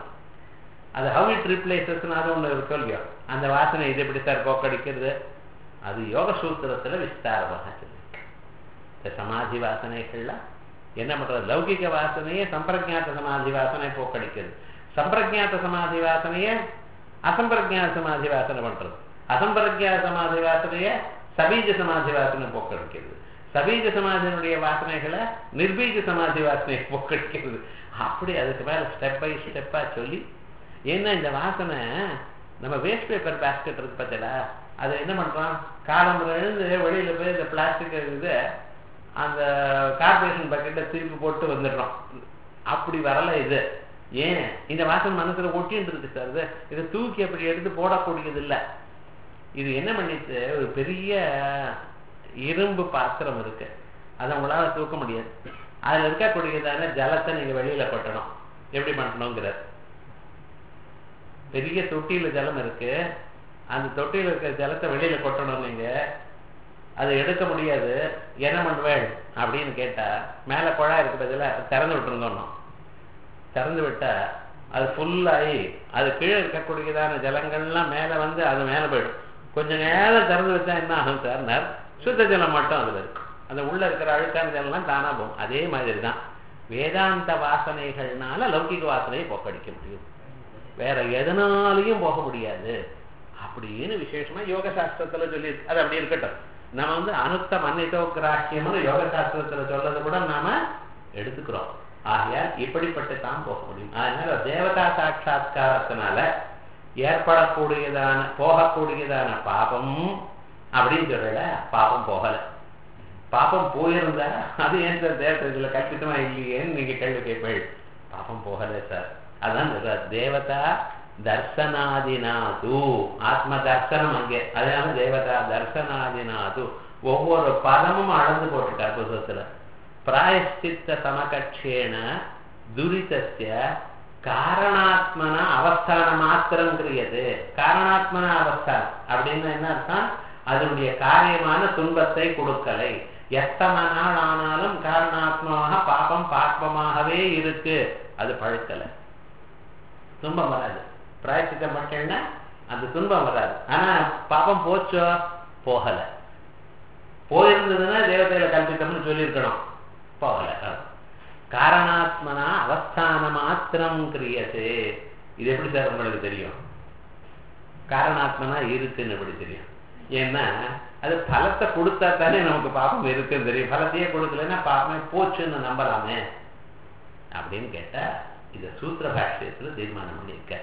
அது ஹவு இட் ரீப்ளேசஸ்னு அது ஒன்று இருக்கும் இல்லையோ அந்த வாசனை இது எப்படி சார் போக்கடிக்கிறது அது யோக சூத்திரத்துல விஸ்தாரமாக சொல்லியிருக்கு இந்த சமாதி வாசனைகள்ல என்ன பண்றது லௌகிக வாசனையே சம்பிரஜாத்த சமாதி வாசனை போக்கடிக்கிறது சம்பிரஜாத்த சமாதி வாசனையே அசம்பிரஜாத சமாதி வாசனை பண்றது அசம்பிரஜாத சமாதி வாசனைய சபீஜ சமாதி வாசனை போக்கடிக்கிறது சபீஜ சமாதியினுடைய வாசனைகளை நிர்பீஜ சமாதி வாசனை போக்கடிக்கிறது அப்படி அதுக்கு மேல ஸ்டெப் பை ஸ்டெப்பா சொல்லி ஏன்னா இந்த வாசனை நம்ம வேஸ்ட் பேப்பர் பேஸ்கெட் இருக்கு பார்த்தீங்களா அதை என்ன பண்றோம் காலம் எழுந்து வெளியில போய் இந்த பிளாஸ்டிக் இது அந்த கார்பரேஷன் பக்கெட்டை திருப்பி போட்டு வந்துடுறோம் அப்படி வரல இது ஏன் இந்த வாசனை மனசுல ஒட்டின்னு இருக்கு சார் இது இதை தூக்கி அப்படி எடுத்து போடக்கூடியது இல்லை இது என்ன பண்ணிட்டு ஒரு பெரிய இரும்பு பாத்திரம் இருக்கு அதை உங்களால தூக்க முடியாது அதுல இருக்கக்கூடியதான ஜலத்தை நீங்க வெளியில கொட்டணும் எப்படி பண்ணணுங்கிறார் பெரிய தொட்டியில ஜலம் இருக்கு அந்த தொட்டியில இருக்க ஜலத்தை வெளியில கொட்டணும் நீங்க அதை எடுக்க முடியாது என்ன பண்ணுவேன் அப்படின்னு கேட்டா மேல குழா இருக்கிறதுல திறந்து விட்டுருந்தோம் திறந்து விட்டா அது ஃபுல்லாகி அது கீழே இருக்கக்கூடியதான ஜலங்கள்லாம் மேலே வந்து அது மேலே போயிடும் கொஞ்சம் நேரம் திறந்து வச்சா என்ன ஆகும் சார் சுத்த ஜலம் மட்டும் அதில் இருக்கும் அந்த உள்ள இருக்கிற அழுக்கான ஜலம்லாம் தானா போகும் அதே மாதிரி தான் வேதாந்த வாசனைகள்னால லௌகிக வாசனையை போக்கடிக்க முடியும் வேற எதனாலையும் போக முடியாது அப்படின்னு விசேஷமா யோக சாஸ்திரத்துல சொல்லி அது அப்படி இருக்கட்டும் நம்ம வந்து அனுத்த மன்னிதோ கிராக்கியம்னு யோக சாஸ்திரத்துல சொல்றதை கூட நாம எடுத்துக்கிறோம் ஆகையால் இப்படிப்பட்டு தான் போக முடியும் அதனால தேவதா சாட்சா்காரத்தினால ஏற்படக்கூடியதான போகக்கூடியதான பாபம் அப்படின்னு சொல்லல பாபம் போகல பாபம் போயிருந்தா அது ஏன் சார் தேவதையில கற்பித்தமா இல்லையேன்னு நீங்க கேள்வி கேட்பீள் பாபம் போகல சார் அதான் தேவதா தர்சனாதினாது ஆத்ம தர்சனம் அங்கே அதனால தேவதா தர்சனாதினாது ஒவ்வொரு பதமும் அளந்து போட்டிருக்கார் புத்தகத்துல பிராயஷ்சித்த சமகட்சேன துரிதஸ்ய காரணாத்மன அவஸ்தான மாத்திரம் கிரியது காரணாத்மன அவஸ்தானம் அப்படின்னு என்ன அர்த்தம் அதனுடைய காரியமான துன்பத்தை கொடுக்கலை எத்தனை நாள் ஆனாலும் காரணாத்மமாக பாபம் பாப்பமாகவே இருக்கு அது பழுக்கலை துன்பம் வராது பிராயச்சித்தம் பண்ணிட்டேன்னா அந்த துன்பம் வராது ஆனா பாபம் போச்சோ போகல போயிருந்ததுன்னா தேவதையில கல்பித்தம்னு சொல்லியிருக்கணும் போகல காரணாத்மனா அவஸ்தான மாத்திரம் கிரியது இது எப்படி சார் உங்களுக்கு தெரியும் காரணாத்மனா இருக்குன்னு எப்படி தெரியும் ஏன்னா அது பலத்தை கொடுத்தா தானே நமக்கு பாப்பம் இருக்குன்னு தெரியும் பலத்தையே கொடுக்கலன்னா பாப்பமே போச்சுன்னு நம்பலாமே அப்படின்னு கேட்டா இத சூத்திர பாஷ்யத்துல தீர்மானம் பண்ணியிருக்க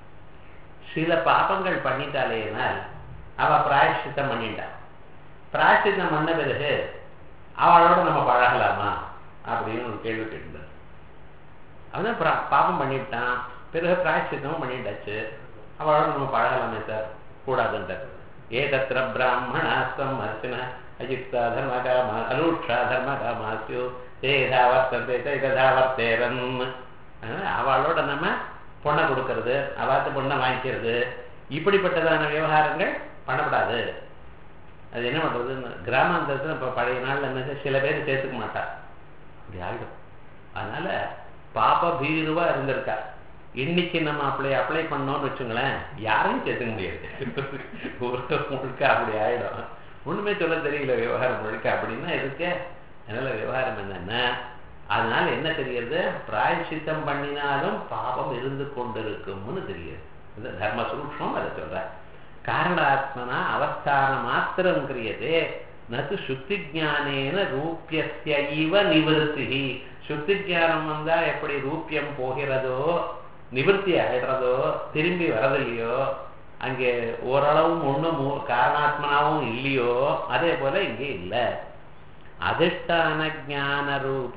சில பாபங்கள் பண்ணிட்டாலேனால் அவ பிராயஷ்டித்தம் பண்ணிட்டா பிராயஷ்டித்தம் பண்ண பிறகு அவளோட நம்ம பழகலாமா அப்படின்னு ஒரு கேள்வி கேட்டுட்டார் அவன் பாபம் பண்ணிவிட்டான் பிறகு பிராயஷ்டித்தமும் பண்ணிட்டாச்சு அவளோட நம்ம பழகலாமே சார் கூடாதுன்றார் ஏதத்திர பிராமணாஸ்தம் அர்ச்சன அயுக்தா தர்மகாமா அலூட்சா தர்மகாமாசியோ தேதா வர்த்தே தேதா வர்த்தேரன் அவளோட நம்ம பொண்ணை கொடுக்கறது அவாத்து பொண்ணை வாங்கிக்கிறது இப்படிப்பட்டதான விவகாரங்கள் பண்ணப்படாது அது என்ன பண்றதுன்னு கிராமாந்தரத்தில் இப்போ பழைய நாள்ல என்ன சில பேர் சேர்த்துக்க மாட்டா அப்படி ஆகிடும் அதனால பாப்ப பீருவா இருந்திருக்கா இன்னைக்கு நம்ம அப்ளை அப்ளை பண்ணோம்னு வச்சுங்களேன் யாரையும் சேர்த்துக்க முடியாது ஒரு முழுக்க அப்படி ஆயிடும் ஒண்ணுமே சொல்ல தெரியல விவகாரம் முழுக்க அப்படின்னா இருக்கு அதனால விவகாரம் என்னன்னா அதனால என்ன தெரியுது பிராயச்சித்தம் பண்ணினாலும் பாபம் இருந்து கொண்டிருக்கும்னு தெரியுது இது தர்ம சூக்ஷம் அதை சொல்ற காரணாத்மனா அவஸ்தான மாத்திரம் கிரியதே நது சுத்தி ஜானேன ரூபியஸ்ய இவ நிவர்த்தி சுத்தி ஜானம் வந்தா எப்படி ரூபியம் போகிறதோ நிவர்த்தி ஆயிடுறதோ திரும்பி வரதில்லையோ அங்கே ஓரளவும் ஒண்ணும் காரணாத்மனாவும் இல்லையோ அதே போல இங்கே இல்லை அதிஷ்டான ஜான ரூப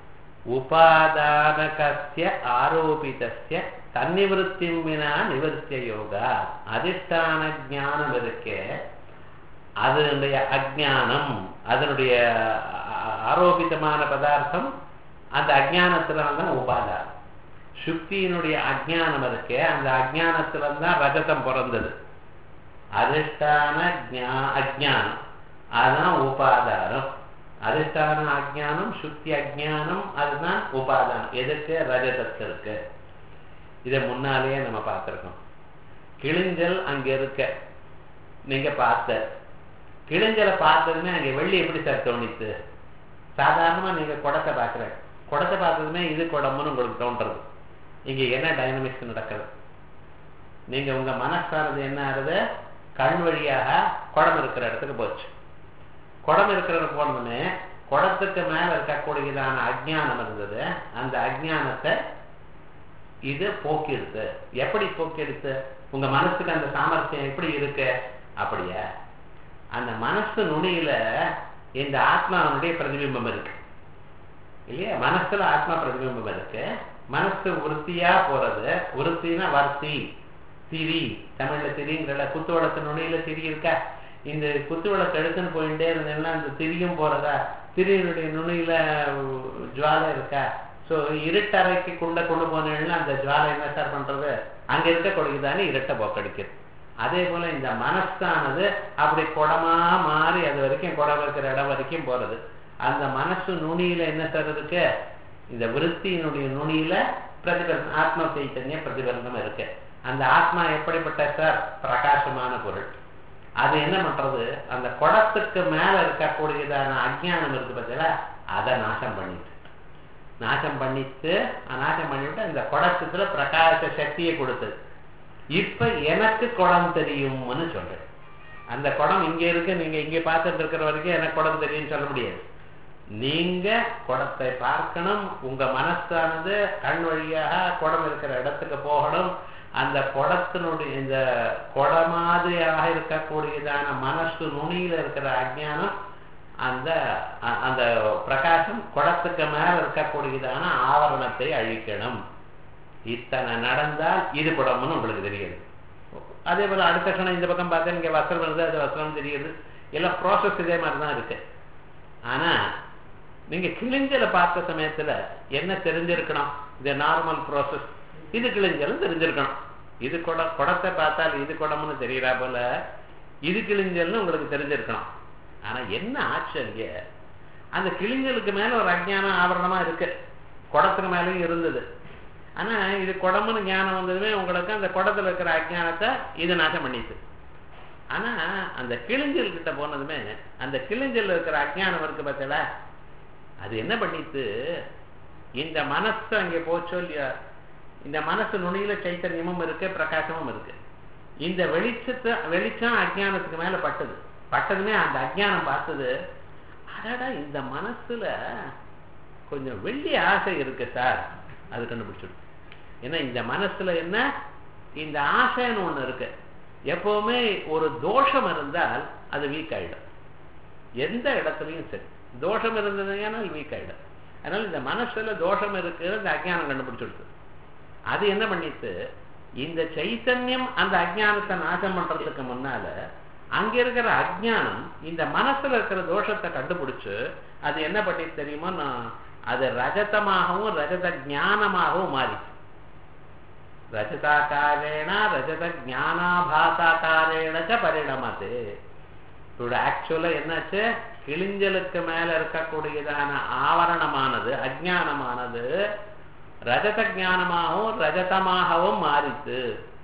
உபாதானகஸ்ய ஆரோபிதஸ்ய தன்னிவருத்தியும் வினா நிவர்த்திய யோகா அதிஷ்டான ஜானம் இருக்கே அதனுடைய அஜானம் அதனுடைய ஆரோபிதமான பதார்த்தம் அந்த அஜானத்தினால்தான் உபாதானம் சுக்தியினுடைய அஜானம் இருக்கே அந்த அஜானத்துல தான் ரஜதம் பிறந்தது அதிஷ்டான அஜானம் அதுதான் உபாதானம் அதிஷ்டான அஜானம் சுத்தி அஜானம் அதுதான் உபாதானம் எதுக்கு ரஜதத்திற்கு இதை முன்னாலேயே நம்ம பார்த்துருக்கோம் கிழிஞ்சல் அங்க இருக்க நீங்க பார்த்த கிழிஞ்சலை பார்த்ததுமே அங்க வெள்ளி எப்படி சார் தோணித்து சாதாரணமா நீங்க குடத்தை பார்க்குற குடத்தை பார்த்ததுமே இது குடம்னு உங்களுக்கு தோன்றது இங்க என்ன டைனமிக்ஸ் நடக்குது நீங்க உங்க மனசானது என்ன ஆகுது கண் வழியாக குடம் இருக்கிற இடத்துக்கு போச்சு குடம் இருக்கிற போனதுமே குடத்துக்கு மேல இருக்கக்கூடியதான அஜ்ஞானம் இருந்தது அந்த அஜ்ஞானத்தை இது போக்கிடுது எப்படி போக்கிடுது உங்க மனசுக்கு அந்த சாமர்த்தியம் எப்படி இருக்கு அப்படியா அந்த மனசு நுனியில இந்த ஆத்மாவுடைய பிரதிபிம்பம் இருக்கு இல்லையா மனசுல ஆத்மா பிரதிபிம்பம் இருக்கு மனசு விற்த்தியா போறது விற்த்தினா வர்த்தி திரி தமிழ்ல திரிங்கிற குத்து வளத்து நுனியில திரி இருக்கா இந்த குத்து விளக்கு எடுத்துன்னு போயிட்டே இருந்தேன்னா அந்த திரியும் போறதா திரியினுடைய நுனியில ஜுவாலை இருக்கா ஸோ இருட்டறைக்கு கொண்ட கொண்டு போனேன்னா அந்த ஜுவாலை என்ன சார் பண்றது அங்க இருக்க கொடுக்குதானே இருட்டை போக்கடிக்குது அதே போல இந்த மனசானது அப்படி குடமா மாறி அது வரைக்கும் குடம் இருக்கிற இடம் வரைக்கும் போறது அந்த மனசு நுனியில என்ன சார் இருக்கு இந்த விருத்தியினுடைய நுனியில பிரதிபலன் ஆத்ம சைத்தன்ய பிரதிபலனம் இருக்கு அந்த ஆத்மா எப்படிப்பட்ட சார் பிரகாசமான பொருள் அது என்ன பண்றது அந்த குடத்துக்கு மேல இருக்கக்கூடியதான அஜ்ஞானம் இருக்கு பார்த்தீங்களா அதை நாசம் பண்ணிட்டு நாசம் பண்ணிட்டு நாசம் பண்ணிவிட்டு அந்த குடத்துக்குள்ள பிரகாச சக்தியை கொடுத்தது இப்ப எனக்கு குடம் தெரியும்னு சொல்றேன் அந்த குடம் இங்க இருக்கு நீங்க இங்க பார்த்துட்டு இருக்கிற வரைக்கும் எனக்கு குடம் தெரியும்னு சொல்ல முடியாது நீங்க குடத்தை பார்க்கணும் உங்க மனசானது கண் வழியாக குடம் இருக்கிற இடத்துக்கு போகணும் அந்த குடத்தினுடைய இந்த குட மாதிரியாக இருக்கக்கூடியதான மனசு நுனியில இருக்கிற அஜ்ஞானம் அந்த அந்த பிரகாசம் குடத்துக்கு மேல இருக்கக்கூடியதான ஆவரணத்தை அழிக்கணும் இத்தனை நடந்தால் இது குடம்னு உங்களுக்கு தெரியுது அதே போல அடுத்த கணம் இந்த பக்கம் பார்த்தா இங்க வசனம் வருது அது வசனம் தெரியுது எல்லாம் ப்ராசஸ் இதே மாதிரி தான் இருக்கு ஆனா நீங்க கிழிஞ்சலை பார்த்த சமயத்துல என்ன தெரிஞ்சிருக்கணும் இது நார்மல் ப்ராசஸ் இது கிழிஞ்சலும் தெரிஞ்சிருக்கணும் இது குட குடத்தை பார்த்தால் இது குடம்னு தெரியறா போல இது கிழிஞ்சல்னு உங்களுக்கு தெரிஞ்சிருக்கணும் ஆனா என்ன ஆச்சு அங்க அந்த கிழிஞ்சலுக்கு மேல ஒரு அஜ்ஞானம் ஆவரணமா இருக்கு குடத்துக்கு மேலேயும் இருந்தது ஆனா இது குடம்னு ஞானம் வந்ததுமே உங்களுக்கு அந்த குடத்துல இருக்கிற அஜ்ஞானத்தை இது நாசம் பண்ணிட்டு ஆனா அந்த கிழிஞ்சல் கிட்ட போனதுமே அந்த கிழிஞ்சல் இருக்கிற அஜ்ஞானம் இருக்கு பார்த்தல அது என்ன பண்ணிட்டு இந்த மனசு அங்கே போச்சோ இல்லையா இந்த மனசு நுனியில சைத்தன்யமும் இருக்கு பிரகாசமும் இருக்கு இந்த வெளிச்சத்தை வெளிச்சம் அஜ்ஞானத்துக்கு மேல பட்டது பட்டதுமே அந்த அஜ்ஞானம் பார்த்தது அடடா இந்த மனசுல கொஞ்சம் வெள்ளி ஆசை இருக்கு சார் அது கண்டுபிடிச்சிடும் ஏன்னா இந்த மனசுல என்ன இந்த ஆசைன்னு ஒண்ணு இருக்கு எப்பவுமே ஒரு தோஷம் இருந்தால் அது வீக் ஆயிடும் எந்த இடத்துலையும் சரி தோஷம் இருந்ததுன்னா வீக் ஆயிடும் அதனால இந்த மனசுல தோஷம் இருக்கு இந்த அஜ்ஞானம் கண்டுபிடிச்சிடுது அது என்ன பண்ணிட்டு இந்த சைத்தன்யம் அந்த அஜ்ஞானத்தை நாசம் பண்றதுக்கு முன்னால அங்க இருக்கிற அஜ்ஞானம் இந்த மனசுல இருக்கிற தோஷத்தை கண்டுபிடிச்சு அது என்ன பண்ணிட்டு தெரியுமோ நான் அது ரஜதமாகவும் ரஜத ஞானமாகவும் மாறிச்சு ரஜதாக்காரேண ரஜத ஞானாபாசாக்காரேண ச பரிணமது இதோட ஆக்சுவலா என்னாச்சு கிழிஞ்சலுக்கு மேல இருக்கக்கூடியதான ஆவரணமானது அஜானமானது ரஜத ஞானமாகவும் ரஜதமாகவும் மாறித்து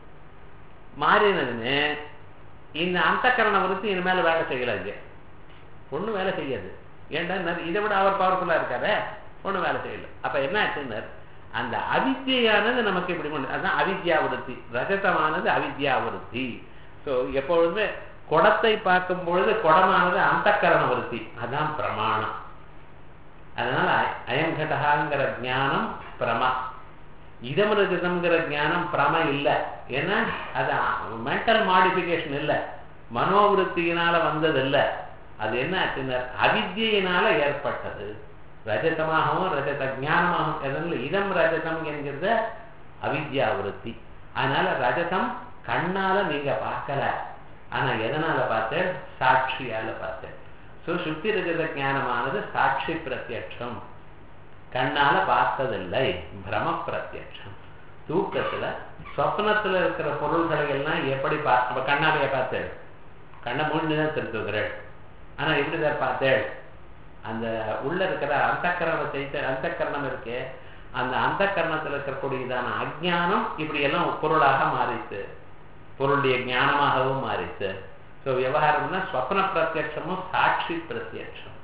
மாறினதுன்னு இந்த அந்தக்கரண விருத்தி இனிமேல வேலை செய்யல இங்க ஒண்ணும் வேலை செய்யாது ஏன்டா இதை விட அவர் பவர்ஃபுல்லா இருக்காரு ஒண்ணும் வேலை செய்யல அப்ப என்ன ஆச்சுன்னு அந்த அவித்யானது நமக்கு இப்படி பண்ணு அதுதான் அவித்யாவிருத்தி ரஜதமானது அவித்யாவிருத்தி ஸோ எப்பொழுதுமே குடத்தை பார்க்கும் பொழுது குடமானது அந்தக்கரண விருத்தி அதான் பிரமாணம் அதனால அயங்கடகாங்கிற ஞானம் பிரமா இதமிருகிதம்ங்கிற ஞானம் பிரம இல்லை ஏன்னா அது மென்டல் மாடிஃபிகேஷன் இல்லை மனோவிருத்தியினால வந்தது இல்லை அது என்ன ஆச்சுன்னா அவித்தியினால ஏற்பட்டது ரஜதமாகவும் ரஜத ஞானமாகவும் எதனால இதம் ரஜதம் என்கிறத அவித்யா விருத்தி அதனால ரஜதம் கண்ணால நீங்க பார்க்கல ஆனா எதனால பார்த்தேன் சாட்சியால பார்த்தேன் ஸோ சுத்தி ரஜத ஞானமானது சாட்சி பிரத்யட்சம் கண்ணால பார்த்ததில்லை பிரம பிரத்யட்சம் தூக்கத்துல சொப்னத்துல இருக்கிற பொருள்களை எல்லாம் எப்படி பார்த்த கண்ணாலேயே பார்த்தேன் கண்ணை மூடிதான் திருத்துகிறேன் ஆனா எப்படிதான் பார்த்தேன் அந்த உள்ள இருக்கிற அந்தக்கரண செய்த அந்தக்கரணம் இருக்கு அந்த அந்தக்கரணத்தில் இருக்கக்கூடியதான அஜானம் இப்படி எல்லாம் பொருளாக மாறிச்சு பொருளுடைய ஞானமாகவும் மாறிச்சு ஸோ விவகாரம்னா ஸ்வப்ன பிரத்யட்சமும் சாட்சி பிரத்யட்சம்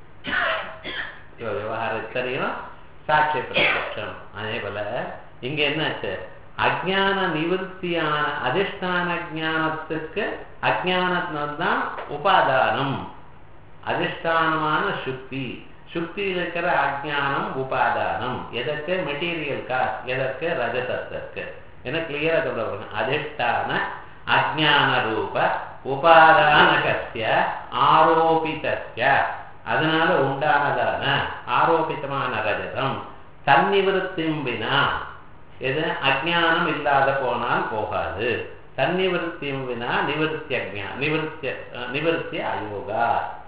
விவகாரம் இத்தனையும் சாட்சி பிரத்யட்சம் அதே போல இங்க என்னாச்சு அஜான நிவர்த்தியான அதிஷ்டான ஜானத்துக்கு அஜானத்தான் உபாதானம் அதிஷ்டானமான சுக்தி சுக்தியில் இருக்கிற அஜானம் உபாதானம் எதற்கு மெட்டீரியல் காஸ்ட் எதற்கு ரஜதத்திற்கு என்ன கிளியரா சொல்ல அதிஷ்டான அஜான ரூப உபாதானகசிய ஆரோபிதஸ்ய அதனால உண்டானதான ஆரோபிதமான ரஜதம் தன்னிவருத்தின் வினா எது அஜானம் இல்லாத போனால் போகாது தன்னிவருத்தியும் வினா நிவர்த்தி அஜா நிவர்த்திய நிவர்த்திய அயோகா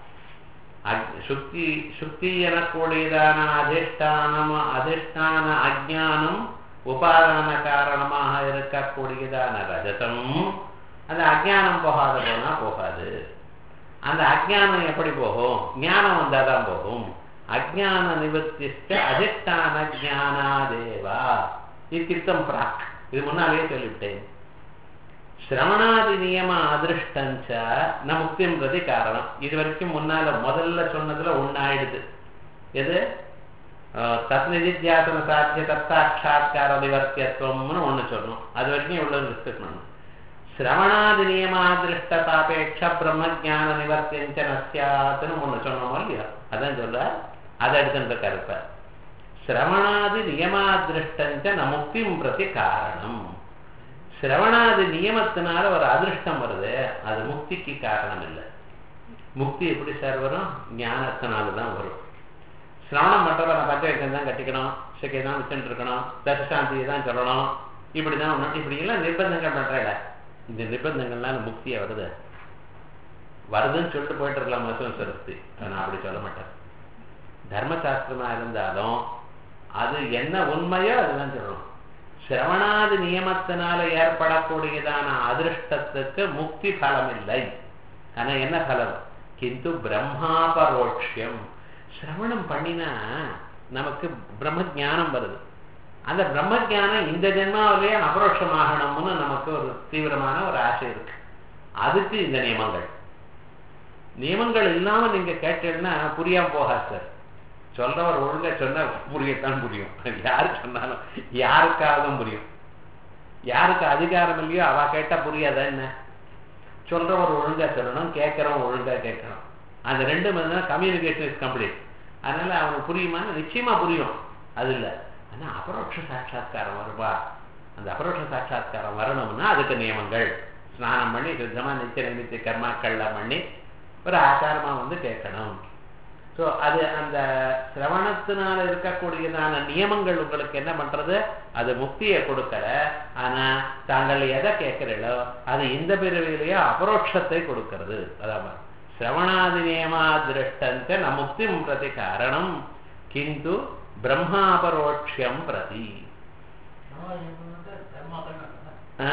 சுக்தி சுக்தி எனக்கூடியதான அதிஷ்டானம் அதிஷ்டான அஜானம் உபாதான காரணமாக இருக்கக்கூடியதான ரஜதம் அந்த அஜானம் போகாத போனா போகாது அந்த அஜானம் எப்படி போகும் ஞானம் வந்தாதான் போகும் அஜான நிவர்த்திஸ்ட அதிஷ்டான ஜானாதேவா இத்திருத்தம் பிராக் இது முன்னாலே சொல்லிவிட்டேன் சிரவணாதி நியம அதிருஷ்டஞ்ச ந முக்தியம் பிரதி காரணம் இது வரைக்கும் முன்னால முதல்ல சொன்னதுல ஒன்னாயிடுது எது தத் நிதித்தியாசன சாத்திய தத்தாட்சா்கார நிவர்த்தியத்துவம்னு ஒண்ணு சொல்லணும் அது வரைக்கும் இவ்வளவு டிஸ்கஸ் பண்ணணும் சிரவணாதி நியமாதிருஷ்ட சாபேட்ச பிரம்ம ஜான நிவர்த்தியஞ்ச நசியாத்துன்னு ஒண்ணு சொன்னோமோ இல்லையா அதான் சொல்ற அதை எடுத்துன்ற கருப்ப சிரவணாதி நியமாதிருஷ்டஞ்ச ந முக்தியும் பிரதி காரணம் சிரவணாதி நியமத்தினால ஒரு அதிருஷ்டம் வருது அது முக்திக்கு காரணம் இல்லை முக்தி எப்படி சார் வரும் ஞானத்தினால தான் வரும் சிரவணம் மட்டும் நான் பஞ்சவக்கம் தான் கட்டிக்கணும் சிக்கை தான் வச்சுட்டு இருக்கணும் தசாந்தியை தான் சொல்லணும் இப்படி தான் ஒன்று இப்படி எல்லாம் நிர்பந்தங்கள் பண்றேல இந்த நிர்பந்தங்கள்னால முக்தியை வருது வருதுன்னு சொல்லிட்டு போயிட்டு இருக்கலாம் மருத்துவம் சரஸ்தி நான் அப்படி சொல்ல மாட்டேன் தர்மசாஸ்திரமா இருந்தாலும் அது என்ன உண்மையோ அதுதான் சொல்லணும் சிரவணாதி நியமத்தினால ஏற்படக்கூடியதான அதிருஷ்டத்துக்கு முக்தி பலம் இல்லை ஆனா என்ன பலம் கிந்து பிரம்மாபரோட்சியம் சிரவணம் பண்ணினா நமக்கு பிரம்ம ஜானம் வருது அந்த பிரம்ம ஜானம் இந்த ஜென்மாவிலேயே அபரோட்சமாகணும்னு நமக்கு ஒரு தீவிரமான ஒரு ஆசை இருக்கு அதுக்கு இந்த நியமங்கள் நியமங்கள் இல்லாம நீங்க கேட்டீங்கன்னா புரியாம போகாது சார் சொல்றவர் ஒழுங்கா சொன்னா புரியத்தான் புரியும் யாரு சொன்னாலும் யாருக்காகவும் புரியும் யாருக்கு அதிகாரம் இல்லையோ அவ கேட்டா புரியாதா என்ன சொல்றவர் ஒழுங்கா சொல்லணும் கேட்கறவன் ஒழுங்கா கேட்கணும் அந்த ரெண்டு கம்யூனிகேஷன் இஸ் கம்ப்ளீட் அதனால அவனுக்கு புரியுமா நிச்சயமா புரியும் அது இல்லை ஆனா அபரோட்ச சாட்சா்காரம் வருவா அந்த அபரோட்ச சாட்சா்காரம் வரணும்னா அதுக்கு நியமங்கள் ஸ்நானம் பண்ணி சுத்தமா நித்திய நித்திய கர்மாக்கள்லாம் பண்ணி ஒரு ஆச்சாரமா வந்து கேட்கணும் ஸோ அது அந்த சிரவணத்தினால இருக்கக்கூடியதான நியமங்கள் உங்களுக்கு என்ன பண்றது அது முக்தியை கொடுக்கல ஆனா தாங்கள் எதை கேட்கிறீங்களோ அது இந்த பிரிவிலேயே அபரோட்சத்தை கொடுக்கிறது அதான் சிரவணாதி நியமா திருஷ்டந்த ந முக்திம் பிரதி காரணம் கிந்து பிரம்மாபரோட்சியம் பிரதி கர்மா ஆ?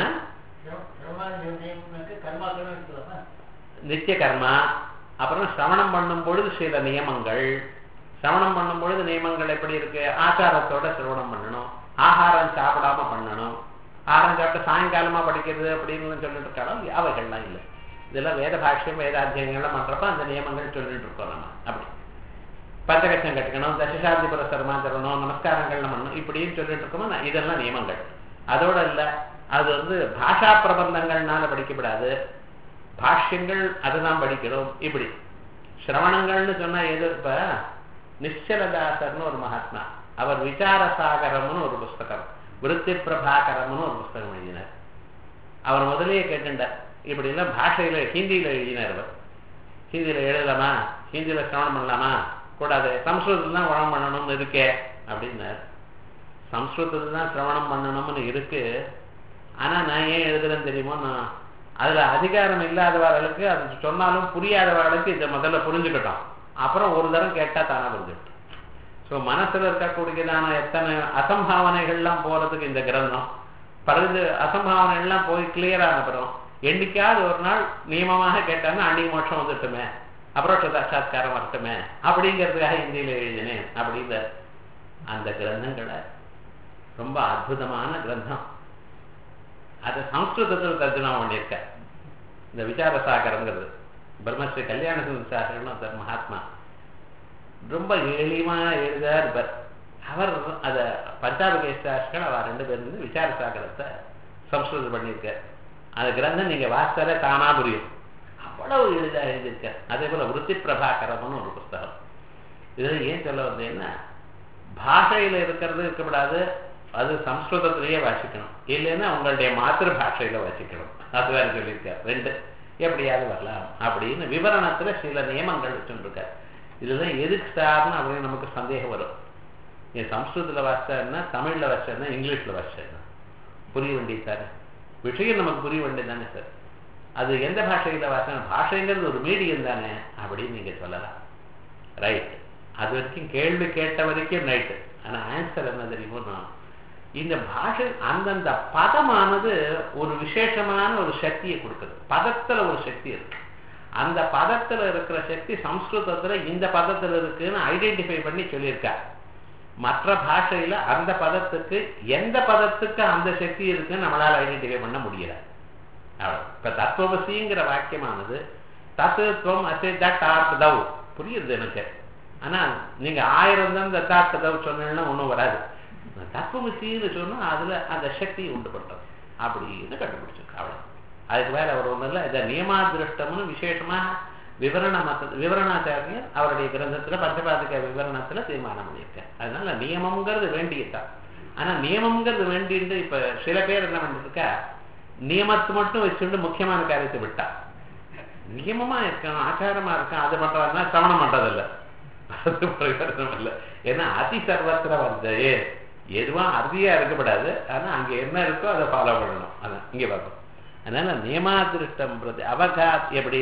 கர்மாக்களும் இருக்கலாமா நித்திய கர்மா அப்புறம் சிரவணம் பண்ணும் பொழுது சில நியமங்கள் சிரவணம் பண்ணும் பொழுது நியமங்கள் எப்படி இருக்கு ஆச்சாரத்தோட சிரவணம் பண்ணணும் ஆகாரம் சாப்பிடாம பண்ணணும் ஆகாரம் சாப்பிட்டு சாயங்காலமா படிக்கிறது அப்படின்னு சொல்லிட்டு இருக்காலும் அவைகள்லாம் இல்லை இதெல்லாம் வேத பாஷ்யம் வேதாத்தியங்கள்லாம் பண்றப்ப அந்த நியமங்கள் சொல்லிட்டு இருக்கோம் நம்ம அப்படி பஞ்சகட்சம் கட்டுக்கணும் தசசாந்தி புரஸ்தரமா தரணும் நமஸ்காரங்கள் பண்ணணும் இப்படின்னு சொல்லிட்டு இருக்கோமோ நான் இதெல்லாம் நியமங்கள் அதோட இல்லை அது வந்து பாஷா பிரபந்தங்கள்னால படிக்கப்படாது பாஷ்யங்கள் அதுதான் படிக்கணும் இப்படி சிரவணங்கள்னு சொன்னா எது இப்ப நிச்சலதாசர்னு ஒரு மகாத்மா அவர் விசாரசாகரம்னு ஒரு புஸ்தகம் விருத்தி பிரபாகரம்னு ஒரு புஸ்தகம் எழுதினார் அவர் முதல்லயே கேட்டுண்டார் இப்படி எல்லாம் பாஷையில ஹிந்தியில எழுதினார் அவர் ஹிந்தியில எழுதலாமா ஹிந்தியில சிரவணம் பண்ணலாமா கூடாது சம்ஸ்கிருதத்தில் தான் வளம் பண்ணணும்னு இருக்கே அப்படின்னார் சம்ஸ்கிருதத்தில் தான் சிரவணம் பண்ணணும்னு இருக்கு ஆனா நான் ஏன் எழுதுறேன்னு தெரியுமோ நான் அதுல அதிகாரம் இல்லாதவர்களுக்கு அது சொன்னாலும் புரியாதவர்களுக்கு இதை முதல்ல புரிஞ்சுக்கிட்டோம் அப்புறம் ஒரு தரம் கேட்டா தானே புரிஞ்சுக்கிட்டோம் ஸோ மனசுல இருக்கக்கூடியதான எத்தனை அசம்பாவனைகள்லாம் போறதுக்கு இந்த கிரந்தம் பழுது அசம்பாவனைகள்லாம் போய் கிளியர் ஆன அப்புறம் என்னைக்காவது ஒரு நாள் நியமமாக கேட்டாங்கன்னா அன்னைக்கு மோட்சம் வந்துட்டுமே அப்புறம் சாட்சாத்காரம் வரட்டுமே அப்படிங்கிறதுக்காக இந்தியில எழுதினேன் அப்படிங்கிற அந்த கிரந்தங்களை ரொம்ப அற்புதமான கிரந்தம் அதை சம்ஸ்கிருதத்தில் தர்ஜனா பண்ணியிருக்க இந்த விசாரசாகரங்கிறது பிரம்மஸ்ரீ கல்யாண சாகரம்னு ஒருத்தர் மகாத்மா ரொம்ப எளிமா எழுதா இருப்பார் அவர் அத பஞ்சாபகேஸ்வராஷ்கள் அவர் ரெண்டு பேரும் இருந்து விசாரசாகரத்தை சம்ஸ்கிருதம் பண்ணியிருக்கார் அந்த கிரந்தம் நீங்க வாசித்தாலே தானா புரியும் அவ்வளவு எளிதா எழுதியிருக்கார் அதே போல விருத்தி பிரபாகரம்னு ஒரு புஸ்தகம் இதுல ஏன் சொல்ல வந்தேன்னா பாஷையில இருக்கிறது இருக்கக்கூடாது அது சம்ஸ்கிருதத்திலேயே வாசிக்கணும் இல்லைன்னா உங்களுடைய மாத்திரு பாஷையில வாசிக்கணும் அதுதான் சொல்லியிருக்கார் ரெண்டு எப்படியாவது வரலாம் அப்படின்னு விவரணத்துல சில நியமங்கள் வச்சுருக்கார் இதுதான் எதுக்கு சார்னு அப்படின்னு நமக்கு சந்தேகம் வரும் என் சம்ஸ்கிருதத்தில் வாசிச்சா தமிழ்ல வாசிச்சா இங்கிலீஷ்ல வாசிச்சா புரிய வேண்டியது சார் விஷயம் நமக்கு புரிய வேண்டியது தானே சார் அது எந்த பாஷையில வாசிச்சா பாஷைங்கிறது ஒரு மீடியம் தானே அப்படின்னு நீங்க சொல்லலாம் ரைட் அது வரைக்கும் கேள்வி கேட்ட வரைக்கும் ரைட்டு ஆனா ஆன்சர் என்ன தெரியுமோ இந்த பாஷை அந்தந்த பதமானது ஒரு விசேஷமான ஒரு சக்தியை கொடுக்குது பதத்துல ஒரு சக்தி இருக்கு அந்த பதத்துல இருக்கிற சக்தி சம்ஸ்கிருதத்துல இந்த பதத்துல இருக்குன்னு ஐடென்டிஃபை பண்ணி சொல்லியிருக்கா மற்ற பாஷையில அந்த பதத்துக்கு எந்த பதத்துக்கு அந்த சக்தி இருக்குன்னு நம்மளால ஐடென்டிஃபை பண்ண முடியல அவ்வளவு இப்ப தத்துவசிங்கிற வாக்கியமானது தத்துவம் அசை தட் ஆர்ட் தவ் புரியுது எனக்கு ஆனா நீங்க ஆயிரம் தான் தத்தார்த்த தவ் சொன்னீங்கன்னா ஒண்ணும் வராது தத்துவசின்னு சொன்னா அதுல அந்த சக்தியை உண்டு பண்றது அப்படின்னு கண்டுபிடிச்சிருக்கு அவ்வளவு அதுக்கு வேற அவர் ஒன்றும் இல்லை இதை நியமாதிருஷ்டம்னு விசேஷமாக விவரண மத்த விவரணாச்சாரியர் அவருடைய கிரந்தத்துல பஞ்சபாதிக்க விவரணத்துல தீர்மானம் பண்ணியிருக்கார் அதனால நியமம்ங்கிறது வேண்டியதுதான் ஆனா நியமம்ங்கிறது வேண்டிட்டு இப்ப சில பேர் என்ன பண்ணிருக்கா நியமத்தை மட்டும் வச்சுட்டு முக்கியமான காரியத்தை விட்டா நியமமா இருக்கான் ஆச்சாரமா இருக்கான் அது பண்றாருன்னா சிரவணம் பண்றதில்லை அது பிரயோஜனம் இல்லை ஏன்னா அதி சர்வத்திர வந்து எதுவா அறுதியா இருக்கப்படாது ஆனா அங்க என்ன இருக்கோ அதை ஃபாலோ பண்ணணும் அதான் இங்க பார்ப்போம் அதனால நியமாதிருஷ்டம் பிரதி அவகாத் எப்படி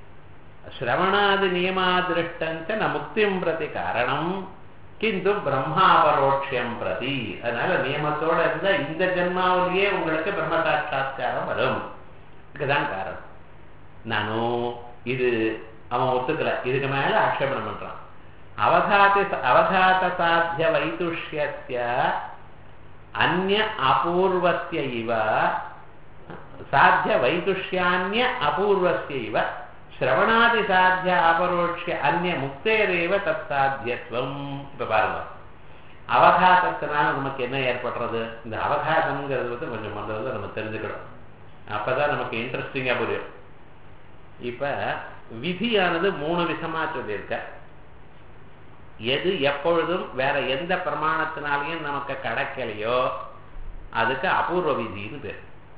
ஸ்ரவணாதி நியமாதிருஷ்டஞ்ச ந முக்திம் பிரதி காரணம் கிந்து பிரம்மாபரோட்சியம் பிரதி அதனால நியமத்தோட இருந்தா இந்த ஜென்மாவிலேயே உங்களுக்கு பிரம்ம சாட்சா்காரம் வரும் இதுதான் காரணம் நானும் இது அவன் ஒத்துக்கல இதுக்கு மேல ஆட்சேபணம் பண்றான் அவகாதி அவகாத சாத்திய வைதுஷ்யஸ்ய அந்நிய அபூர்வஸ்ய இவ சாத்திய வைதுஷ்யான்ய அபூர்வஸ்ய இவ சிரவணாதி சாத்திய அபரோட்சிய அந்நிய முக்தேரேவ தத் சாத்தியத்துவம் இப்ப பாருங்க அவகாசத்தினால நமக்கு என்ன ஏற்படுறது இந்த அவகாசம்ங்கிறது வந்து கொஞ்சம் முதல்ல நம்ம தெரிஞ்சுக்கணும் அப்பதான் நமக்கு இன்ட்ரெஸ்டிங்கா புரியும் இப்ப விதியானது மூணு விதமா சொல்லியிருக்க எது எப்பொழுதும் வேற எந்த பிரமாணத்தினாலையும் நமக்கு கிடைக்கலையோ அதுக்கு அபூர்வ விதின்னு பேர்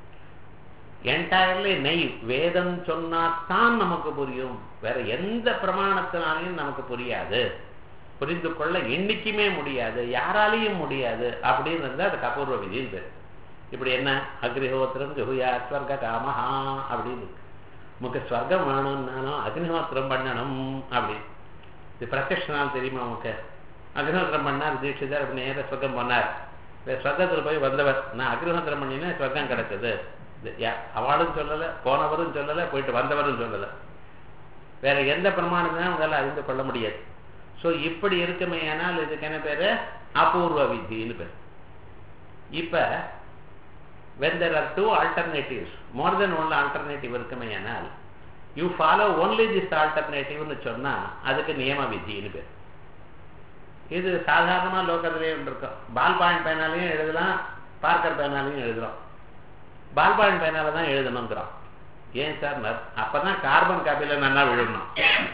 என்டையர்லி நெய் வேதம் சொன்னாத்தான் நமக்கு புரியும் வேற எந்த பிரமாணத்தினாலையும் நமக்கு புரியாது புரிந்து கொள்ள என்னைக்குமே முடியாது யாராலையும் முடியாது அப்படின்னு இருந்தா அதுக்கு அபூர்வ விதின்னு பேர் இப்படி என்ன அக்னிஹோத்திரம் ஜுகுயா ஸ்வர்க காமஹா அப்படின்னு நமக்கு ஸ்வர்க்கம் வேணும்னாலும் அக்னிஹோத்திரம் பண்ணணும் அப்படி இது பிரத்யக்ஷனால் தெரியுமா நமக்கு அக்னிஹோத்திரம் பண்ணார் தீட்சிதர் அப்படி நேர ஸ்வர்க்கம் பண்ணார் சொர்க்கத்தில் போய் வந்தவர் நான் அக்னிஹோத்திரம் பண்ணினா சொர்க்கம் கிடைச்சது அவளும் சொல்லலை போனவரும் சொல்லலை போயிட்டு வந்தவரும் சொல்லலை வேற எந்த பிரமாணத்திலும் உங்களால் அறிந்து கொள்ள முடியாது ஸோ இப்படி இருக்குமே ஆனால் இதுக்கு என்ன பேரு அபூர்வ வித்தின்னு பேர் இப்ப when there are two alternatives more than one alternative இருக்குமே ஆனால் யூ ஃபாலோ ஒன்லி திஸ் ஆல்டர்னேட்டிவ்னு சொன்னா அதுக்கு நியம விதின்னு பேர் இது சாதாரணமா லோக்கத்திலே இருக்கும் பால் பாயிண்ட் பேனாலையும் எழுதலாம் பார்க்கர் பேனாலையும் எழுதுறோம் பால் பாயிண்ட் பேனால தான் எழுதணுங்கிறோம் ஏன் சார் அப்பதான் கார்பன் காப்பியில நல்லா விழணும்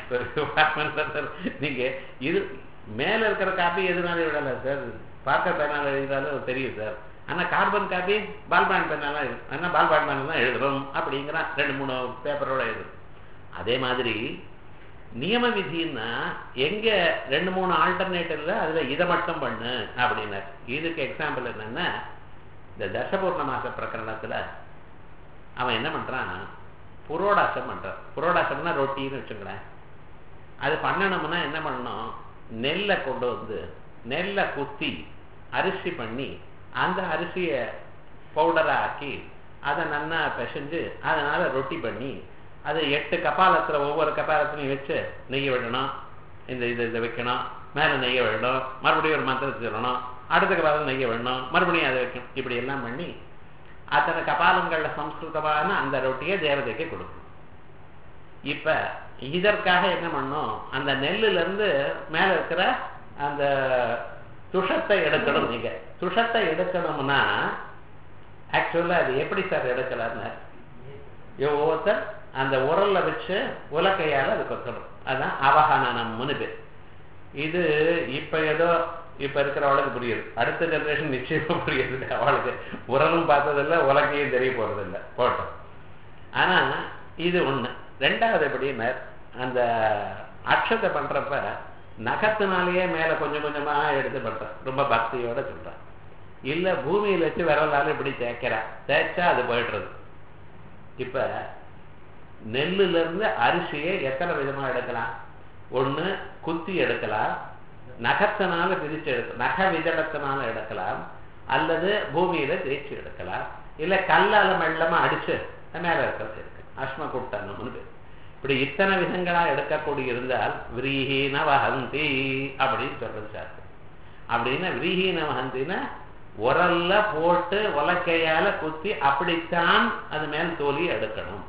நீங்க இது மேல இருக்கிற காப்பி எதுனால விடல சார் பார்க்கர் பேனால எழுதினாலும் தெரியும் சார் ஆனா கார்பன் காப்பி பால் பாயிண்ட் பேனால ஆனா பால் பாயிண்ட் பேனால தான் எழுதுறோம் அப்படிங்கிறான் ரெண்டு மூணு பேப்பரோட எழுதும் அதே மாதிரி நியம விதின்னா எங்க ரெண்டு மூணு ஆல்டர்னேட்டிவ்ல அதுல இதை மட்டும் பண்ணு அப்படின்னார் இதுக்கு எக்ஸாம்பிள் என்னன்னா இந்த தசபூர்ண மாச பிரகரணத்துல அவன் என்ன பண்றான் புரோடாசம் பண்றான் புரோடாசம்னா ரொட்டின்னு வச்சுங்களேன் அது பண்ணணும்னா என்ன பண்ணணும் நெல்லை கொண்டு வந்து நெல்லை குத்தி அரிசி பண்ணி அந்த அரிசியை பவுடரா ஆக்கி அதை நல்லா பிசைஞ்சு அதனால ரொட்டி பண்ணி அது எட்டு கபாலத்தில் ஒவ்வொரு கபாலத்திலையும் வச்சு நெய்ய விடணும் இந்த இது இதை வைக்கணும் மேலே நெய்ய விடணும் மறுபடியும் ஒரு மந்திரத்தை சொல்லணும் அடுத்த கபாலம் நெய்ய விடணும் மறுபடியும் அதை வைக்கணும் இப்படி எல்லாம் பண்ணி அத்தனை கபாலங்களில் சம்ஸ்கிருதமான அந்த ரொட்டியை தேவதைக்கு கொடுக்கும் இப்ப இதற்காக என்ன பண்ணும் அந்த நெல்லுல இருந்து மேல இருக்கிற அந்த துஷத்தை எடுக்கணும் நீங்க துஷத்தை எடுக்கணும்னா ஆக்சுவலா அது எப்படி சார் எடுக்கலாம்னு ஒவ்வொருத்தர் அந்த உரல்ல வச்சு உலக்கையால அது கொத்தணும் அதான் அவகானம்னு பேர் இது இப்ப ஏதோ இப்ப இருக்கிறவளுக்கு புரியுது அடுத்த ஜெனரேஷன் நிச்சயமா புரியுது அவளுக்கு உரலும் பார்த்ததில்ல உலக்கையும் தெரிய போறதில்ல போட்டோம் ஆனா இது ஒண்ணு ரெண்டாவது எப்படின்னா அந்த அக்ஷத்தை பண்றப்ப நகத்தினாலேயே மேல கொஞ்சம் கொஞ்சமா எடுத்து பண்றேன் ரொம்ப பக்தியோட சொல்றேன் இல்ல பூமியில வச்சு விரலால இப்படி தேய்க்கிறா தேய்ச்சா அது போயிடுறது இப்ப நெல்லுல இருந்து அரிசியை எத்தனை விதமா எடுக்கலாம் ஒண்ணு குத்தி எடுக்கலாம் நகத்தினால பிரிச்சு எடுக்கலாம் நக விதடத்தினால எடுக்கலாம் அல்லது பூமியில தேய்ச்சி எடுக்கலாம் இல்ல கல்லால மெல்லமா அடிச்சு மேல இருக்கிறது இருக்கு அஸ்ம கூட்டணும்னு பேர் இப்படி இத்தனை விதங்களா எடுக்கக்கூடிய இருந்தால் விரீஹீன வஹந்தி அப்படின்னு சொல்றது சார் அப்படின்னா விரீஹீன வஹந்தினா உரல்ல போட்டு உலக்கையால குத்தி அப்படித்தான் அது மேல் தோலி எடுக்கணும்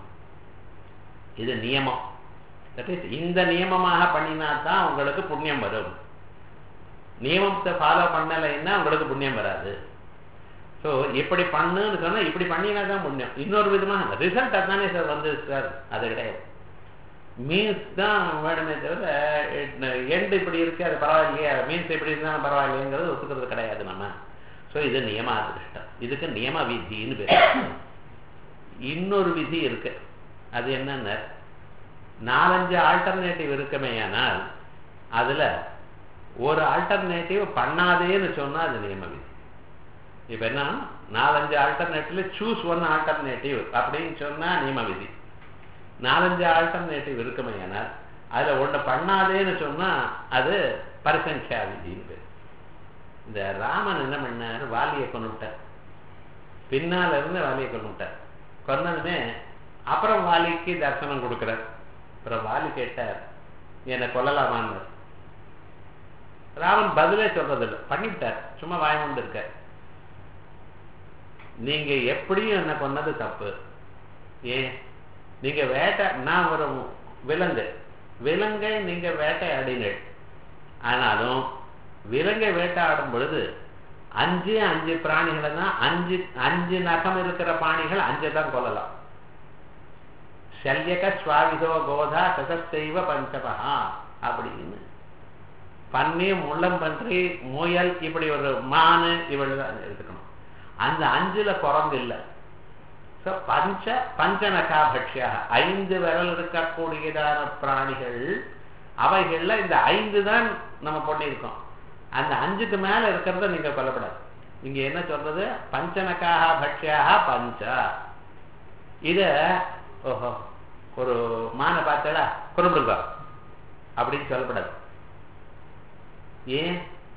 இது நியமம் இந்த நியமமாக பண்ணினா தான் உங்களுக்கு புண்ணியம் வரும் நியமத்தை ஃபாலோ பண்ணலைன்னா உங்களுக்கு புண்ணியம் வராது ஸோ இப்படி பண்ணுன்னு சொன்னா இப்படி பண்ணினா தான் புண்ணியம் இன்னொரு விதமாக ரிசல்ட் அதானே சார் வந்து சார் அது கிடையாது மீன்ஸ் தான் வேணுமே தவிர எண்டு இப்படி இருக்கு அது பரவாயில்லையா மீன்ஸ் இப்படி இருந்தாலும் பரவாயில்லைங்கிறது ஒத்துக்கிறது கிடையாது நம்ம ஸோ இது நியம அதிருஷ்டம் இதுக்கு நியம விதின்னு பேர் இன்னொரு விதி இருக்கு அது என்னன்னு நாலஞ்சு ஆல்டர்னேட்டிவ் இருக்குமேயானால் அதுல ஒரு ஆல்டர்னேட்டிவ் பண்ணாதேன்னு சொன்னா அது நியம விதி இப்ப என்ன நாலஞ்சு ஆல்டர்னேட்டிவ்ல சூஸ் ஒன் ஆல்டர்னேட்டிவ் அப்படின்னு சொன்னா நியம விதி நாலஞ்சு ஆல்டர்னேட்டிவ் இருக்குமேயானால் அதுல ஒண்ணு பண்ணாதேன்னு சொன்னா அது பரிசங்கியா விதின்னு பேர் இந்த ராமன் என்ன பண்ணார் வாலியை கொண்டுட்டார் பின்னால இருந்து வாலியை கொண்டுட்டார் கொன்னதுமே அப்புறம் வாலிக்கு தரிசனம் கொடுக்கிறார் அப்புறம் வாலி கேட்டார் என்னை கொல்லலாமான்னு ராமன் பதிலே சொல்றதில்லை பண்ணிவிட்டார் சும்மா வாயமுண்டு இருக்க நீங்க எப்படியும் என்ன கொன்னது தப்பு ஏன் நீங்க வேட்டை நான் ஒரு விலங்கு விலங்கை நீங்க வேட்டையாடினீர்கள் ஆனாலும் விலங்கை வேட்டையாடும் பொழுது அஞ்சு அஞ்சு பிராணிகளை தான் அஞ்சு அஞ்சு நகம் இருக்கிற பிராணிகள் அஞ்சு தான் கொல்லலாம் சல்யக சுவாவிதோ கோதா சதஸ்தைவ பஞ்சபகா அப்படின்னு பன்னி முள்ளம்பன்றி முயல் இப்படி ஒரு மானு இவ்வளவு தான் எடுத்துக்கணும் அந்த அஞ்சுல குறந்து இல்லை ஸோ பஞ்ச பஞ்சநகா பட்சியாக ஐந்து விரல் இருக்கக்கூடியதான பிராணிகள் அவைகள்ல இந்த ஐந்து தான் நம்ம பண்ணியிருக்கோம் அந்த அஞ்சுக்கு மேல இருக்கிறத நீங்க கொல்லப்படாது இங்க என்ன சொல்றது பஞ்சநகாக பட்சியாக பஞ்சா இத ஓஹோ ஒரு மானை பார்த்தடா கொண்டுடுங்க அப்படின்னு சொல்லப்படாது ஏன்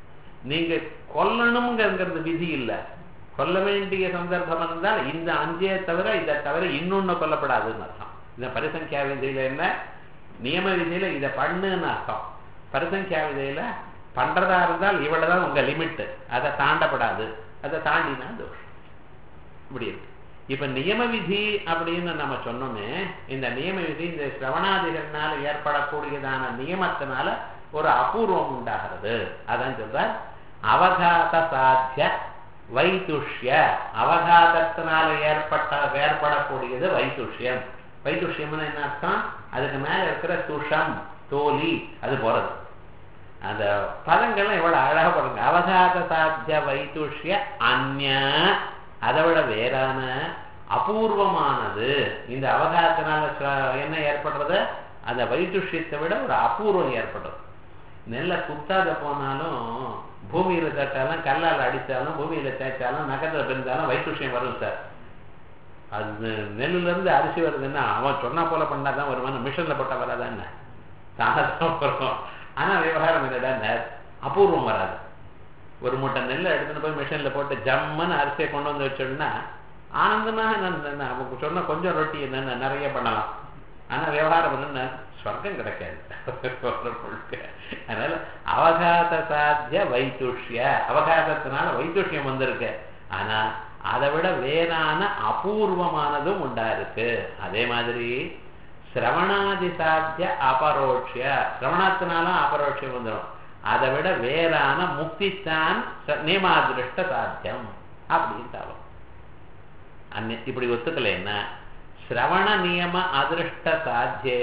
நீங்க கொல்லணுங்கிறது விதி இல்லை கொல்ல வேண்டிய சந்தர்ப்பம் இருந்தால் இந்த அஞ்சே தவிர இதை தவிர இன்னொன்னு கொல்லப்படாதுன்னு அர்த்தம் இந்த பரிசங்கியா விதியில என்ன நியம விதியில இதை பண்ணுன்னு அர்த்தம் பரிசங்கியா விதியில பண்றதா இருந்தால் இவ்வளவுதான் உங்க லிமிட் அதை தாண்டப்படாது அதை தாண்டினா தோஷம் இப்படி இருக்கு இப்ப நியம விதி அப்படின்னு நம்ம சொன்னோமே இந்த நியம விதி இந்த சிரவணாதிகள்னால ஏற்படக்கூடியதான நியமத்தினால ஒரு அபூர்வம் உண்டாகிறது அதான் சொல்ற அவகாத சாத்திய வைதுஷ்ய அவகாதத்தினால ஏற்பட்ட ஏற்படக்கூடியது வைதுஷ்யம் வைதுஷ்யம்னு என்ன அர்த்தம் அதுக்கு மேல இருக்கிற துஷம் தோலி அது போறது அந்த பதங்கள்லாம் எவ்வளவு அழகா பாருங்க அவகாத சாத்திய வைதுஷ்ய அந்நிய அதை விட வேறான அபூர்வமானது இந்த அவகாசத்தினால என்ன ஏற்படுறது அந்த வைதுஷ்யத்தை விட ஒரு அபூர்வம் ஏற்படுறது நெல்லை குத்தாத போனாலும் பூமியில தட்டாலும் கல்லால் அடித்தாலும் பூமியில தேய்ச்சாலும் நகத்துல பிரிந்தாலும் வைத்துஷ்யம் வரும் சார் அது நெல்லுல இருந்து அரிசி வருதுன்னா அவன் சொன்னா போல பண்ணாதான் வருவான் மிஷின்ல போட்டா வராதான்னு தானதான் வரும் ஆனா விவகாரம் என்னடா அபூர்வம் வராது ஒரு மூட்டை நெல்லை எடுத்துட்டு போய் மிஷின்ல போட்டு ஜம்முன்னு அரிசியை கொண்டு வந்து வச்சோம்னா ஆனந்தமாக நான் அவங்க சொன்ன கொஞ்சம் ரொட்டி என்ன நிறைய பண்ணலாம் ஆனா விவகாரம் என்ன ஸ்வர்க்கம் கிடைக்காது அதனால அவகாத சாத்திய வைத்துஷ்ய அவகாதத்தினால வைத்துஷ்யம் வந்திருக்கு ஆனா அதை விட வேறான அபூர்வமானதும் உண்டா இருக்கு அதே மாதிரி சிரவணாதி சாத்திய அபரோட்சிய சிரவணத்தினாலும் அபரோட்சியம் வந்துடும் அதை விட வேறான முக்தித்தான் நியமாதிருஷ்ட சாத்தியம் அப்படின்னு அந்நிய இப்படி ஒத்துக்கலைன்னா சிரவண நியம அதிருஷ்ட சாத்தியே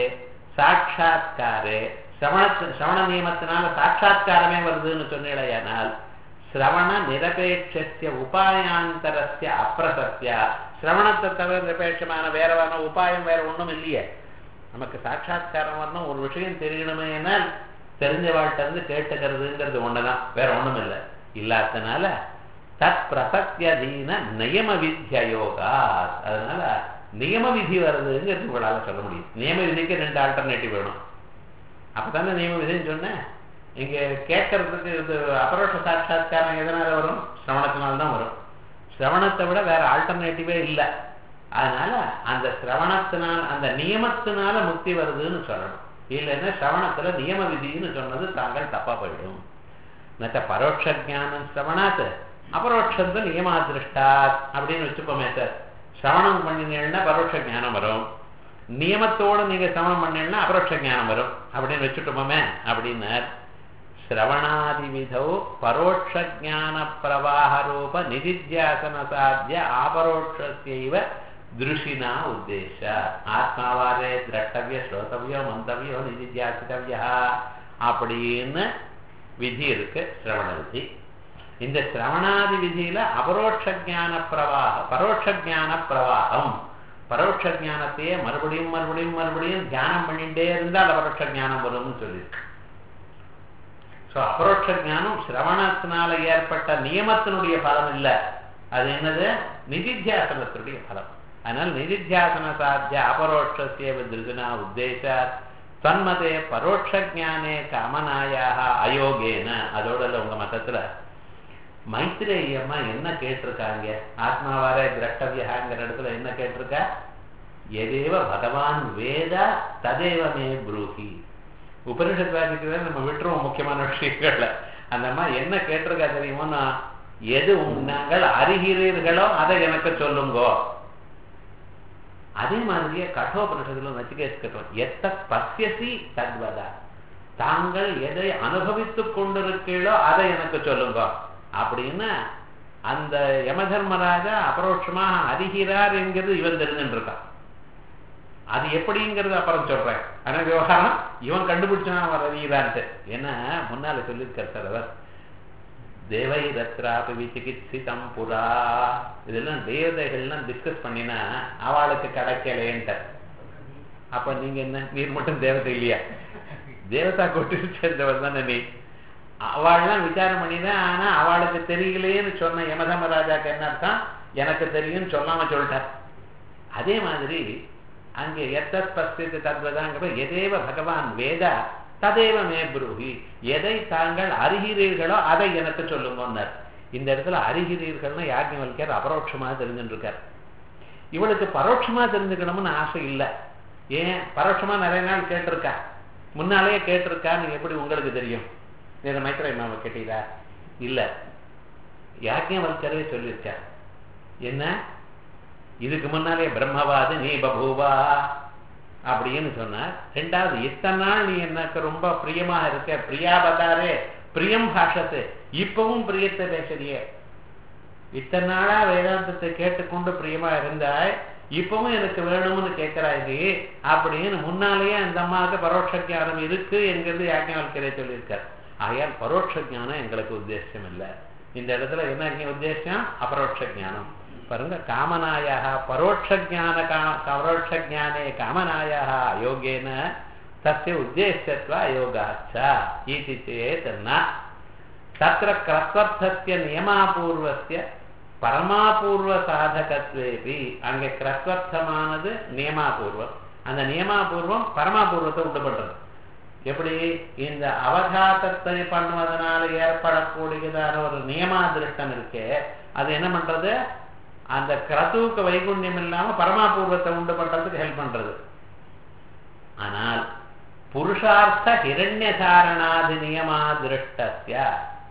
சாட்சா்காரே சிரவண சிரவண நியமத்தினால சாட்சா்காரமே வருதுன்னு சொன்னீடையானால் சிரவண நிரபேட்சிய உபாயாந்தரஸ்ய அப்பிரசத்தியா சிரவணத்தை தவிர நிரபேட்சமான வேறவான உபாயம் வேற ஒண்ணும் இல்லையே நமக்கு சாட்சா்காரம் வரணும் ஒரு விஷயம் தெரியணுமே தெரிஞ்ச வாழ்கிட்ட இருந்து கேட்டுக்கிறதுங்கிறது ஒண்ணுதான் வேற ஒண்ணும் இல்லை இல்லாதனால தத் பிரசத்தியதீன நியம வித்ய யோகா அதனால நியம விதி வருதுங்கிறது உங்களால சொல்ல முடியும் நியம விதிக்கு ரெண்டு ஆல்டர்னேட்டிவ் வேணும் அப்பதானே நியம விதின்னு சொன்னேன் இங்க கேட்கறதுக்கு இது அபரோஷ சாட்சா்காரம் எதனால வரும் சிரவணத்தினால்தான் வரும் சிரவணத்தை விட வேற ஆல்டர்னேட்டிவே இல்லை அதனால அந்த சிரவணத்தினால் அந்த நியமத்தினால முக்தி வருதுன்னு சொல்லணும் இல்லைன்னா சிரவணத்துல நியம விதின்னு சொன்னது தாங்கள் தப்பா போயிடும் நச்ச பரோட்ச ஜானம் சிரவணாத் அபரோட்சத்து நியமாதிருஷ்டா அப்படின்னு வச்சுப்போமே சார் சிரவணம் பண்ணினீங்கன்னா பரோட்ச ஞானம் வரும் நியமத்தோடு நீங்க சிரவணம் பண்ணீங்கன்னா அபரோட்ச ஞானம் வரும் அப்படின்னு வச்சுட்டோமே அப்படின்னார் சிரவணாதி விதோ பரோட்ச ஜான பிரவாக ரூப நிதித்தியாசன சாத்திய ஆபரோட்சைவ திருஷினா உத்தேச ஆத்மாவாரே திரட்டவிய ஸ்ரோதவியோ மந்தவியோ நிதித்தியாசித்தவியா அப்படின்னு விதி இருக்கு சிரவண விதி இந்த சிரவணாதி விதியில அபரோட்ச ஜான பிரவாகம் பரோட்ச ஜான பிரவாகம் பரோட்ச ஜானத்தையே மறுபடியும் மறுபடியும் மறுபடியும் தியானம் பண்ணிட்டே இருந்தால் அபரோட்ச ஜானம் வரும்னு சொல்லியிருக்கு ஸோ அபரோட்ச ஜானம் சிரவணத்தினால ஏற்பட்ட நியமத்தினுடைய பலம் இல்லை அது என்னது நிதித்தியாசனத்தினுடைய பலம் அதனால நிதித்தியாசன சாத்திய அபரோட்சசிய திருகுனா உத்தேச தன்மதே பரோட்ச ஜானே காமனாயாக அயோகேன அதோட உங்க மதத்துல மைத்ரேயம்மா என்ன கேட்டிருக்காங்க ஆத்மாவாரே திரட்டவியகாங்கிற இடத்துல என்ன கேட்டிருக்கா எதேவ பகவான் வேத ததேவமே புரூஹி உபனிஷத் வாசிக்கிறத நம்ம விட்டுருவோம் முக்கியமான விஷயங்கள்ல அந்த அம்மா என்ன கேட்டிருக்கா தெரியுமோன்னா எது நாங்கள் அறிகிறீர்களோ அதை எனக்கு சொல்லுங்கோ அதே மாதிரியே கட்டோபனிஷத்துல நச்சிகேஸ் கட்டோம் எத்த பசியசி தத்வதா தாங்கள் எதை அனுபவித்துக் கொண்டிருக்கீங்களோ அதை எனக்கு சொல்லுங்க அப்படின்னு அந்த யமதர்மராஜா அபரோட்சமாக அறிகிறார் என்கிறது இவன் தெரிஞ்சுட்டு இருக்கான் அது எப்படிங்கிறது அப்புறம் சொல்றேன் ஆனா விவகாரம் இவன் கண்டுபிடிச்சான் அவர் அறிகிறான்ட்டு ஏன்னா முன்னால சொல்லியிருக்கார் சார் அவர் தேவை ரத்ராபி விசிகித்சிதம் புறா இதெல்லாம் தேவதைகள்லாம் டிஸ்கஸ் பண்ணினா அவளுக்கு கிடைக்கலேன்ட்ட அப்ப நீங்க என்ன நீர் மட்டும் தேவதை இல்லையா தேவதா கொட்டு சேர்ந்தவர் தானே நீ அவள்லாம் விசாரம் பண்ணிதான் ஆனா அவளுக்கு தெரியலையேன்னு சொன்ன யமதமராஜாக்கு என்ன அர்த்தம் எனக்கு தெரியும்னு சொல்லாம சொல்லிட்டார் அதே மாதிரி அங்கே எத்தத் பஸ்தித்து தத்வதாங்கிற எதேவ பகவான் வேத ததேவ மே புரூஹி எதை தாங்கள் அறிகிறீர்களோ அதை எனக்கு சொல்லுங்கன்னார் இந்த இடத்துல அறிகிறீர்கள்னு யாஜ்ஞவல்யர் அபரோட்சமாக தெரிஞ்சுட்டு இருக்கார் இவளுக்கு பரோட்சமா தெரிஞ்சுக்கணும்னு ஆசை இல்லை ஏன் பரோட்சமா நிறைய நாள் கேட்டிருக்கா முன்னாலேயே கேட்டிருக்கான்னு எப்படி உங்களுக்கு தெரியும் நீங்க மைத்ரே மாவை கேட்டீங்களா இல்ல யாஜ்ஞவல்கரே சொல்லியிருக்கார் என்ன இதுக்கு முன்னாலே பிரம்மவாது நீ பபூவா அப்படின்னு சொன்னார் ரெண்டாவது இத்தனை நாள் நீ எனக்கு ரொம்ப பிரியமா இருக்க பிரியா பதாரே பிரியம் பாஷத்து இப்பவும் பிரியத்தை பேசுறியே இத்தனை நாளா வேதாந்தத்தை கேட்டுக்கொண்டு பிரியமா இருந்தாய் இப்பவும் எனக்கு வேணும்னு கேட்கிறாய் அப்படின்னு முன்னாலேயே அந்த அம்மாவுக்கு பரோட்ச ஞானம் இருக்கு என்கிறது யாஜ்ஞாவல்கரே சொல்லியிருக்கார் ஆகையால் பரோட்ச ஞானம் எங்களுக்கு உத்தேசம் இல்லை இந்த இடத்துல என்ன உத்தேசம் அபரோட்ச ஞானம் பாருங்க காமனாயாக பரோட்ச ஜான பரோட்ச ஜானே காமனாயாக யோகேன தஸ்ய உத்தேசத்வ அயோகாச்ச இது சேத் ந தத்திர கிரஸ்வர்த்தஸ்ய நியமாபூர்வஸ்ய பரமாபூர்வ சாதகத்வேபி அங்கே கிரஸ்வர்த்தமானது நியமாபூர்வம் அந்த நியமாபூர்வம் பரமாபூர்வத்தை உண்டு பண்றது எப்படி இந்த அவகாசத்தை பண்ணுவதனால ஏற்படக்கூடியதான ஒரு நியமாதிருஷ்டம் இருக்கே அது என்ன பண்றது அந்த கிரதுவுக்கு வைகுண்யம் இல்லாம பரமாபூர்வத்தை உண்டு பண்றதுக்கு ஹெல்ப் பண்றது ஆனால் புருஷார்த்த ஹிரண்ய தாரணாதி நியமா திருஷ்டஸ்ய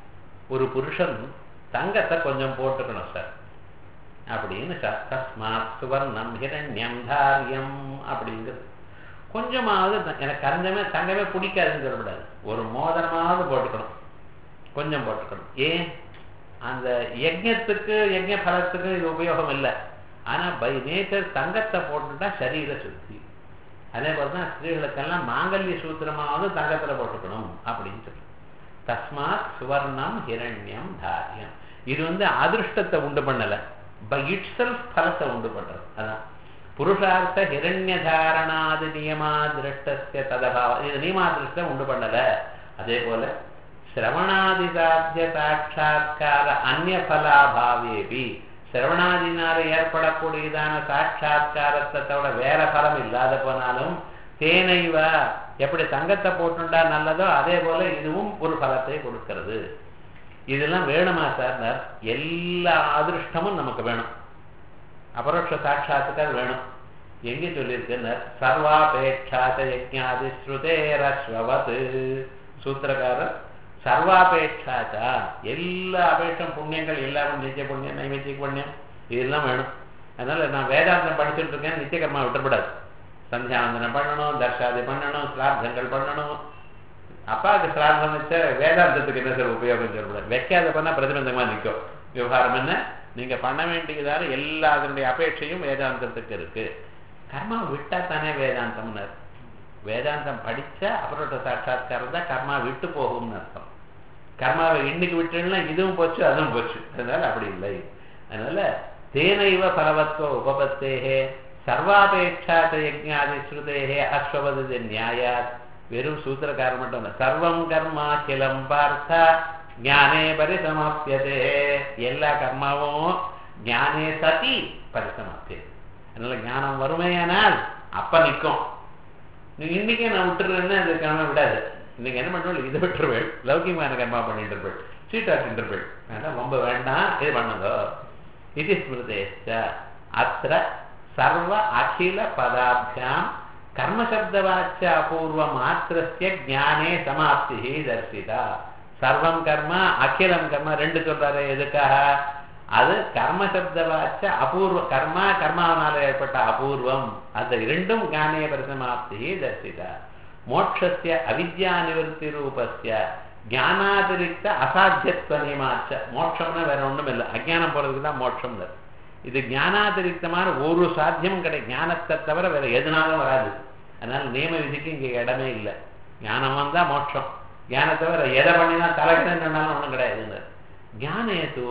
ஒரு புருஷன் தங்கத்தை கொஞ்சம் போட்டுக்கணும் சார் அப்படின்னு தஸ்மாத் சுவர்ணம் ஹிரண்யம் தாரியம் அப்படிங்கிறது கொஞ்சமாவது எனக்கு கரைஞ்சமே தங்கமே பிடிக்காதுன்னு சொல்லக்கூடாது ஒரு மோதிரமாவது போட்டுக்கணும் கொஞ்சம் போட்டுக்கணும் ஏன் அந்த யஜ்யத்துக்கு யஜ்ய பலத்துக்கு இது உபயோகம் இல்லை ஆனா பை நேச்சர் தங்கத்தை போட்டுட்டா சரீர சுத்தி அதே போலதான் ஸ்திரீகளுக்கெல்லாம் மாங்கல்ய சூத்திரமாவது தங்கத்துல போட்டுக்கணும் அப்படின்னு சொல்லி தஸ்மாத் சுவர்ணம் ஹிரண்யம் தாரியம் இது வந்து அதிருஷ்டத்தை உண்டு பண்ணல பை இட் செல்ஃப் பலத்தை உண்டு பண்றது அதான் புருஷார்த்த ஹிரண்ய தாரணாதி நியமா திருஷ்டஸ்ய ததபாவ இது நியமாதிருஷ்டம் உண்டு பண்ணல அதே போல சிரவணாதி சாத்திய சாட்சா்கார அந்நிய பலாபாவேபி சிரவணாதினால ஏற்படக்கூடியதான சாட்சா்காரத்தை தவிர வேற பலம் இல்லாத போனாலும் தேனைவ எப்படி தங்கத்தை போட்டுண்டா நல்லதோ அதே போல இதுவும் ஒரு பலத்தை கொடுக்கிறது இதெல்லாம் வேணுமா சார் எல்லா அதிருஷ்டமும் நமக்கு வேணும் அபரோட்ச சாட்சாத்துக்காக வேணும் எங்க சொல்லியிருக்கு சர்வாபேட்சாத யஜ்ஞாதி ஸ்ருதேரஸ்வத் சூத்திரக்காரர் சர்வாபேட்சாச்சா எல்லா அபேட்சம் புண்ணியங்கள் எல்லாரும் நித்திய புண்ணியம் நைவேத்திய புண்ணியம் இதெல்லாம் வேணும் அதனால நான் வேதாந்தம் படிச்சுட்டு இருக்கேன் நித்திய கர்மா விட்டுறப்படாது சந்தியாவந்தனம் பண்ணணும் தர்ஷாதி பண்ணணும் சிரார்த்தங்கள் பண்ணணும் அப்பாவுக்கு சிரார்த்தம் வச்ச வேதாந்தத்துக்கு என்ன சார் உபயோகம் சொல்லக்கூடாது வைக்காத பண்ணா பிரதிபந்தமா நிற்கும் விவகாரம் என்ன நீங்க பண்ண வேண்டியதான எல்லா அதனுடைய அபேட்சையும் வேதாந்தத்துக்கு இருக்கு கர்மா விட்டா தானே வேதாந்தம்னு வேதாந்தம் படிச்ச அபரோட்ட சாட்சாத்காரம் தான் கர்மா விட்டு போகும்னு அர்த்தம் கர்மாவை இன்னைக்கு விட்டுனா இதுவும் போச்சு அதுவும் போச்சு அதனால அப்படி இல்லை அதனால தேனைவ பலவத்துவ உபபத்தேகே சர்வாபேட்சாத யஜ்ஞாதி ஸ்ருதேகே அஸ்வபது நியாயாத் வெறும் சூத்திரக்காரர் மட்டும் இல்லை சர்வம் கர்மா கிளம் பார்த்தா ஞானே பரிசமாப்பியதே எல்லா கர்மாவும் ஞானே சதி பரிசமாப்பியது அதனால ஞானம் வறுமையானால் அப்ப நிற்கும் நீங்க இன்னைக்கே நான் விட்டுறேன்னு அது கர்மா விடாது இன்னைக்கு என்ன பண்ணுவோம் இதை விட்டுருவேன் லௌகிகமான கர்மா பண்ணிட்டு இருப்பேன் சீட்டாட்டு இருப்பேன் வேண்டாம் ரொம்ப வேண்டாம் இது பண்ணுங்க இது ஸ்மிருதேச்ச அத்த சர்வ அகில பதாபியாம் கர்மசப்தவாச்ச அபூர்வ மாத்திரஸ்ய ஜானே சமாப்தி தர்சிதா சர்வம் கர்ம அகிலம் கர்ம ரெண்டு சொல்றாரு எதுக்காக அது கர்மசப்தவாச்ச அபூர்வ கர்மா கர்மாவனால ஏற்பட்ட அபூர்வம் அந்த இரண்டும் ஞானே பரிசமாப்தி தர்சிதா மோட்சஸ்ய அவித்யா நிவர்த்தி ரூபஸ்ய ஞானாதிரிக்த அசாத்தியத்துவ நியமாச்ச மோட்சம்னா வேற ஒண்ணும் இல்லை அஜானம் போறதுக்கு தான் மோட்சம் இது ஞானாதிரிக்தமான ஒரு சாத்தியமும் கிடையாது ஞானத்தை தவிர வேற எதுனாலும் வராது அதனால நியம விதிக்கு இங்க இடமே இல்லை ஞானம் வந்தா மோட்சம் ஞானத்தை தவிர எதை பண்ணினா தலைகடன்னாலும் ஒண்ணும் கிடையாதுங்க ஞானேது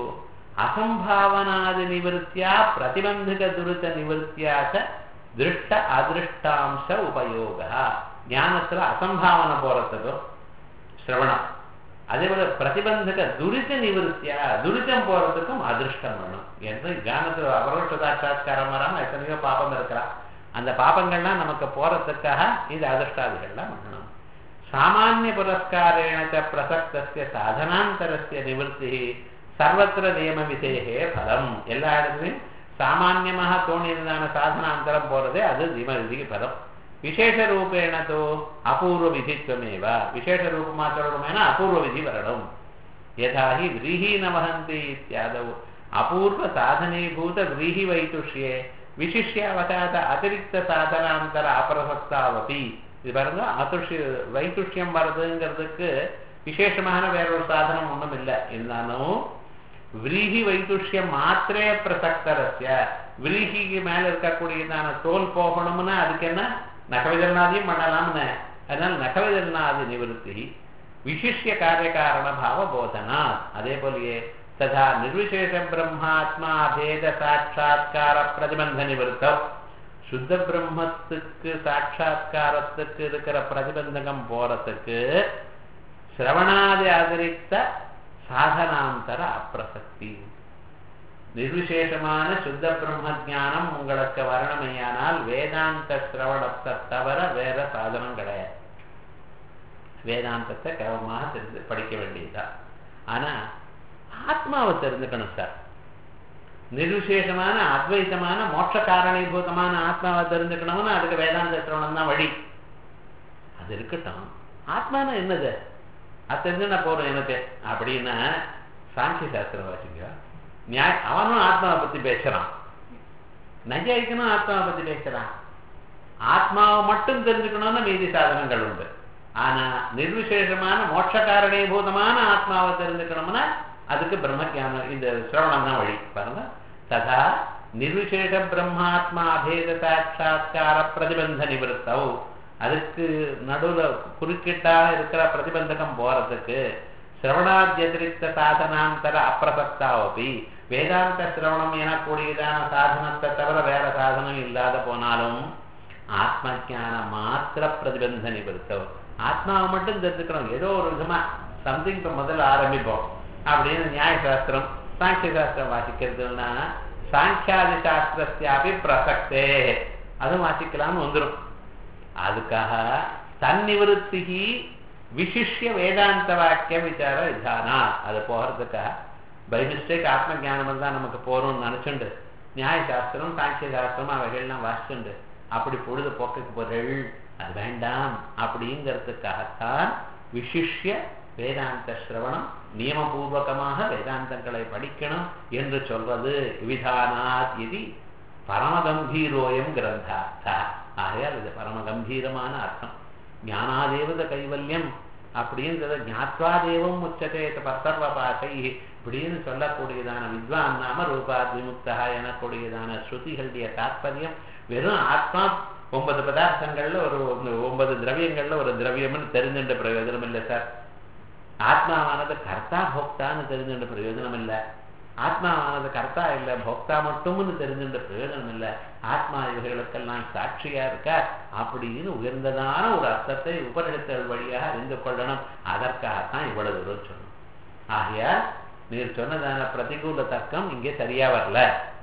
அசம்பாவனாதி நிவர்த்தியா பிரதிபந்தக துருத்த நிவர்த்தியாச்ச திருஷ்ட அதிருஷ்டாம்ச உபயோக ஞானத்துல அசம்பாவனை போறதுக்கும் சிரவணம் அதே போல பிரதிபந்தக துரித நிவர்த்தியா துரிதம் போறதுக்கும் அதிர்ஷ்டம் வேணும் என்று ஞானத்துல அபரோஷ சாட்சாத்காரம் வராம எத்தனையோ பாப்பம் இருக்கிறான் அந்த பாப்பங்கள்லாம் நமக்கு போறதுக்காக இந்த அதிர்ஷ்டாதிகள்லாம் பண்ணணும் சாமானிய புரஸ்காரேண ச பிரசக்தஸ்ய சாதனாந்தரஸ்ய நிவர்த்தி சர்வத்திர நியம விதேகே பலம் எல்லா இடத்துலையும் சாமான்யமாக தோணியதான சாதனாந்தரம் போறதே அது நியம விதிக்கு பலம் விசேஷ ரூபேண தோ அபூர்வ விதித்வமேவ விசேஷ ரூபமா சொல்லணுமேனா அபூர்வ விதி வரணும் யதா ஹி விரீஹி ந வஹந்தி இத்தியாதவு அபூர்வ சாதனீபூத விரீஹி வைத்துஷ்யே விசிஷ்ய அவகாத அதிரிக்த சாதனாந்தர அப்பிரசக்தாவபி இது பாருங்க அதுஷ்ய வைத்துஷ்யம் வருதுங்கிறதுக்கு விசேஷமான வேறொரு சாதனம் ஒன்றும் இல்லை இருந்தாலும் விரீஹி வைத்துஷ்யம் மாத்திரே பிரசக்தரஸ்ய விரீஹிக்கு மேல இருக்கக்கூடியதான தோல் போகணும்னா அதுக்கு என்ன நகவிதல்நாதியும் பண்ணலாம்னு அதனால நகவிதல்நாதி நிவர்த்தி விசிஷ்ய காரியகாரண பாவ போதனா அதே போலயே ததா நிர்விசேஷ பிரம்மாத்மா பேத சாட்சா்கார பிரதிபந்த நிவர்த்தம் சுத்த பிரம்மத்துக்கு சாட்சா்காரத்துக்கு இருக்கிற பிரதிபந்தகம் போறதுக்கு சிரவணாதி அதிரிக்த சாதனாந்தர அப்பிரசக்தி நிர்விசேஷமான சுத்த பிரம்ம ஜானம் உங்களுக்கு வரணுமையானால் வேதாந்த சிரவணத்தை தவிர வேற சாதனம் கிடையாது வேதாந்தத்தை கிரமமாக தெரிந்து படிக்க வேண்டியதுதான் ஆனா ஆத்மாவை தெரிஞ்சுக்கணும் சார் நிர்விசேஷமான அத்வைத்தமான மோட்ச காரணீபூதமான ஆத்மாவை தெரிஞ்சுக்கணும்னா அதுக்கு வேதாந்த சிரவணம் தான் வழி அது இருக்கட்டும் ஆத்மானா என்னது அது தெரிஞ்சுனா போறோம் எனக்கு அப்படின்னா சாங்கிய சாஸ்திரம் வாசிங்க நியாய அவனும் ஆத்மாவை பத்தி பேசுறான் நஜாயிக்கணும் ஆத்மாவை பத்தி பேசுறான் ஆத்மாவை மட்டும் தெரிஞ்சுக்கணும்னு மீதி சாதனங்கள் உண்டு ஆனா நிர்விசேஷமான மோட்ச காரணீபூதமான ஆத்மாவை தெரிஞ்சுக்கணும்னா அதுக்கு பிரம்ம ஜானம் இந்த சிரவணம் தான் வழி பாருங்க ததா நிர்விசேஷ பிரம்மாத்மா அபேத சாட்சா்கார பிரதிபந்த நிவர்த்தவு அதுக்கு நடுவுல குறுக்கிட்டாக இருக்கிற பிரதிபந்தகம் போறதுக்கு சிரவணாத்தியதிரிக்த சாதனாந்தர அப்பிரசக்தாவபி வேதாந்த சிரவணம் எனக்கூடியதான சாதனத்தை தவிர வேற சாதனம் இல்லாத போனாலும் ஆத்ம ஜானம் மாத்திர பிரதிபந்த நிவர்த்தம் ஆத்மாவை மட்டும் தெரிஞ்சுக்கணும் ஏதோ ஒரு விதமா சம்திங் இப்போ முதல்ல ஆரம்பிப்போம் அப்படின்னு நியாய சாஸ்திரம் சாங்கிய சாஸ்திரம் வாசிக்கிறதுனா சாங்கியாதி சாஸ்திரஸ்யாபி பிரசக்தே அதுவும் வாசிக்கலாம்னு வந்துடும் அதுக்காக தன்னிவருத்திகி விசிஷ்ய வேதாந்த வாக்கிய விசார விதானா அது போகிறதுக்காக பை மிஸ்டேக் ஆத்ம ஜானம் தான் நமக்கு போறோம்னு நினைச்சுண்டு நியாய சாஸ்திரம் சாங்கிய சாஸ்திரம் அவைகள்லாம் வாசிச்சுண்டு அப்படி பொழுது போக்குக்கு போறள் அது வேண்டாம் அப்படிங்கிறதுக்காகத்தான் விசிஷ்ய வேதாந்த சிரவணம் நியமபூர்வகமாக வேதாந்தங்களை படிக்கணும் என்று சொல்றது விதானாத் இது பரமகம்பீரோயம் கிரந்தார்த்தா ஆகையால் இது பரமகம்பீரமான அர்த்தம் ஞானாதேவத கைவல்யம் அப்படிங்கிறத ஞாத்வா தேவம் உச்சதே பத்தர்வ பாசை இப்படின்னு சொல்லக்கூடியதான வித்வான் நாம ரூபாத் விமுக்தா எனக்கூடியதான ஸ்ருதிகளுடைய தாற்பயம் வெறும் ஆத்மா ஒன்பது பதார்த்தங்கள்ல ஒரு ஒன்பது திரவியங்கள்ல ஒரு திரவியம்னு தெரிஞ்சுட்ட பிரயோஜனம் இல்லை சார் ஆத்மாவானது கர்த்தா போக்தான்னு தெரிஞ்சுட்ட பிரயோஜனம் இல்லை ஆத்மாவானது கர்த்தா இல்லை போக்தா மட்டும்னு தெரிஞ்சுட்ட பிரயோஜனம் இல்லை ஆத்மா இவர்களுக்கெல்லாம் சாட்சியா இருக்கா அப்படின்னு உயர்ந்ததான ஒரு அர்த்தத்தை உபநிடத்தல் வழியாக அறிந்து கொள்ளணும் அதற்காகத்தான் இவ்வளவு தூரம் சொன்னோம் ஆகையால் நீர் சொன்னதான பிரதிகூல தர்க்கம் இங்கே சரியா வரல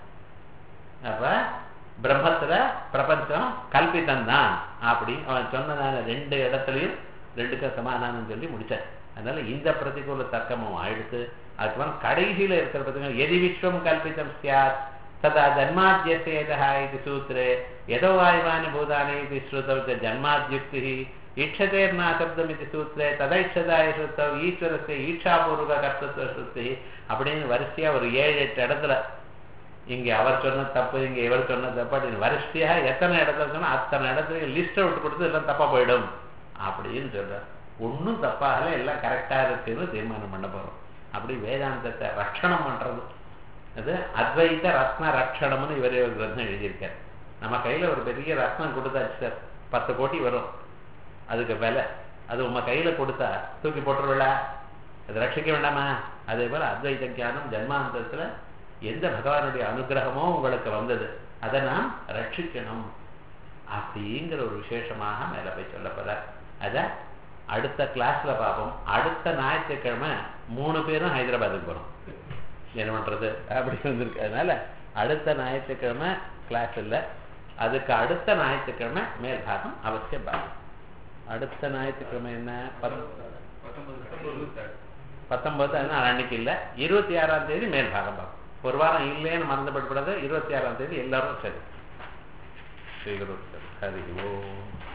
அப்ப பிரம்மத்துல பிரபஞ்சம் கல்பித்தம் தான் அப்படி அவன் சொன்னதான ரெண்டு இடத்துலையும் ரெண்டுக்கும் சமாதானம் சொல்லி முடிச்சார் அதனால இந்த பிரதிகூல தர்க்கமும் ஆயிடுத்து அதுக்கப்புறம் கடைசியில இருக்கிற பிரதிகம் எதி விஸ்வம் கல்பித்தம் சியாத் ததா ஜன்மாத்தியசேதா இது சூத்திரே எதோ வாயுவானி பூதானி இது ஸ்ருதௌ ஜன்மாத்யுக்தி ஈட்சதேர்னா சப்தம் இது சூத்திரே ததைட்சதாய ஸ்ருத்தவ் ஈஸ்வரஸ்ய ஈட்சாபூர்வக கர்த்தத்துவ ஸ்ருத்தி அப்படின்னு வரிசையா ஒரு ஏழு எட்டு இடத்துல இங்க அவர் சொன்ன தப்பு இங்க இவர் சொன்ன தப்பு அப்படின்னு வரிசையா எத்தனை இடத்துல சொன்னா அத்தனை இடத்துல லிஸ்ட்டை விட்டு கொடுத்து எல்லாம் தப்பா போயிடும் அப்படின்னு சொல்ற ஒன்றும் தப்பாகல எல்லாம் கரெக்டா இருக்குன்னு தீர்மானம் பண்ண போறோம் அப்படி வேதாந்தத்தை ரட்சணம் பண்றது அது அத்வைத ரத்ன ரட்சணம்னு இவரே ஒரு கிரந்தம் எழுதியிருக்கார் நம்ம கையில ஒரு பெரிய ரத்னம் கொடுத்தாச்சு சார் பத்து கோடி வரும் அதுக்கு விலை அது உங்க கையில கொடுத்தா தூக்கி போட்டுருவிழா அது ரட்சிக்க வேண்டாமா அதே போல அத்வைத ஞானம் ஜன்மாந்தத்துல எந்த பகவானுடைய அனுகிரகமோ உங்களுக்கு வந்தது அதை நாம் ரட்சிக்கணும் அப்படிங்கிற ஒரு விசேஷமாக மேல போய் சொல்ல போற அத அடுத்த கிளாஸ்ல பார்ப்போம் அடுத்த ஞாயிற்றுக்கிழமை மூணு பேரும் ஹைதராபாத்துக்கு போறோம் என்ன பண்றது அப்படி வந்திருக்கு அதனால அடுத்த ஞாயிற்றுக்கிழமை கிளாஸ் இல்லை அதுக்கு அடுத்த ஞாயிற்றுக்கிழமை மேல் பாகம் அவசியம் பார்க்கணும் அடுத்த ஞாயிற்றுக்கிழமை என்ன பத் பத்தொன்பது அதனால் அன்னைக்கு இல்லை இருபத்தி ஆறாம் தேதி மேல் பாகம் பார்ப்போம் ஒரு வாரம் இல்லைன்னு மறந்துபடக்கூடாது இருபத்தி ஆறாம் தேதி எல்லாரும் சரி ஸ்ரீகுரு ஹரி ஓம்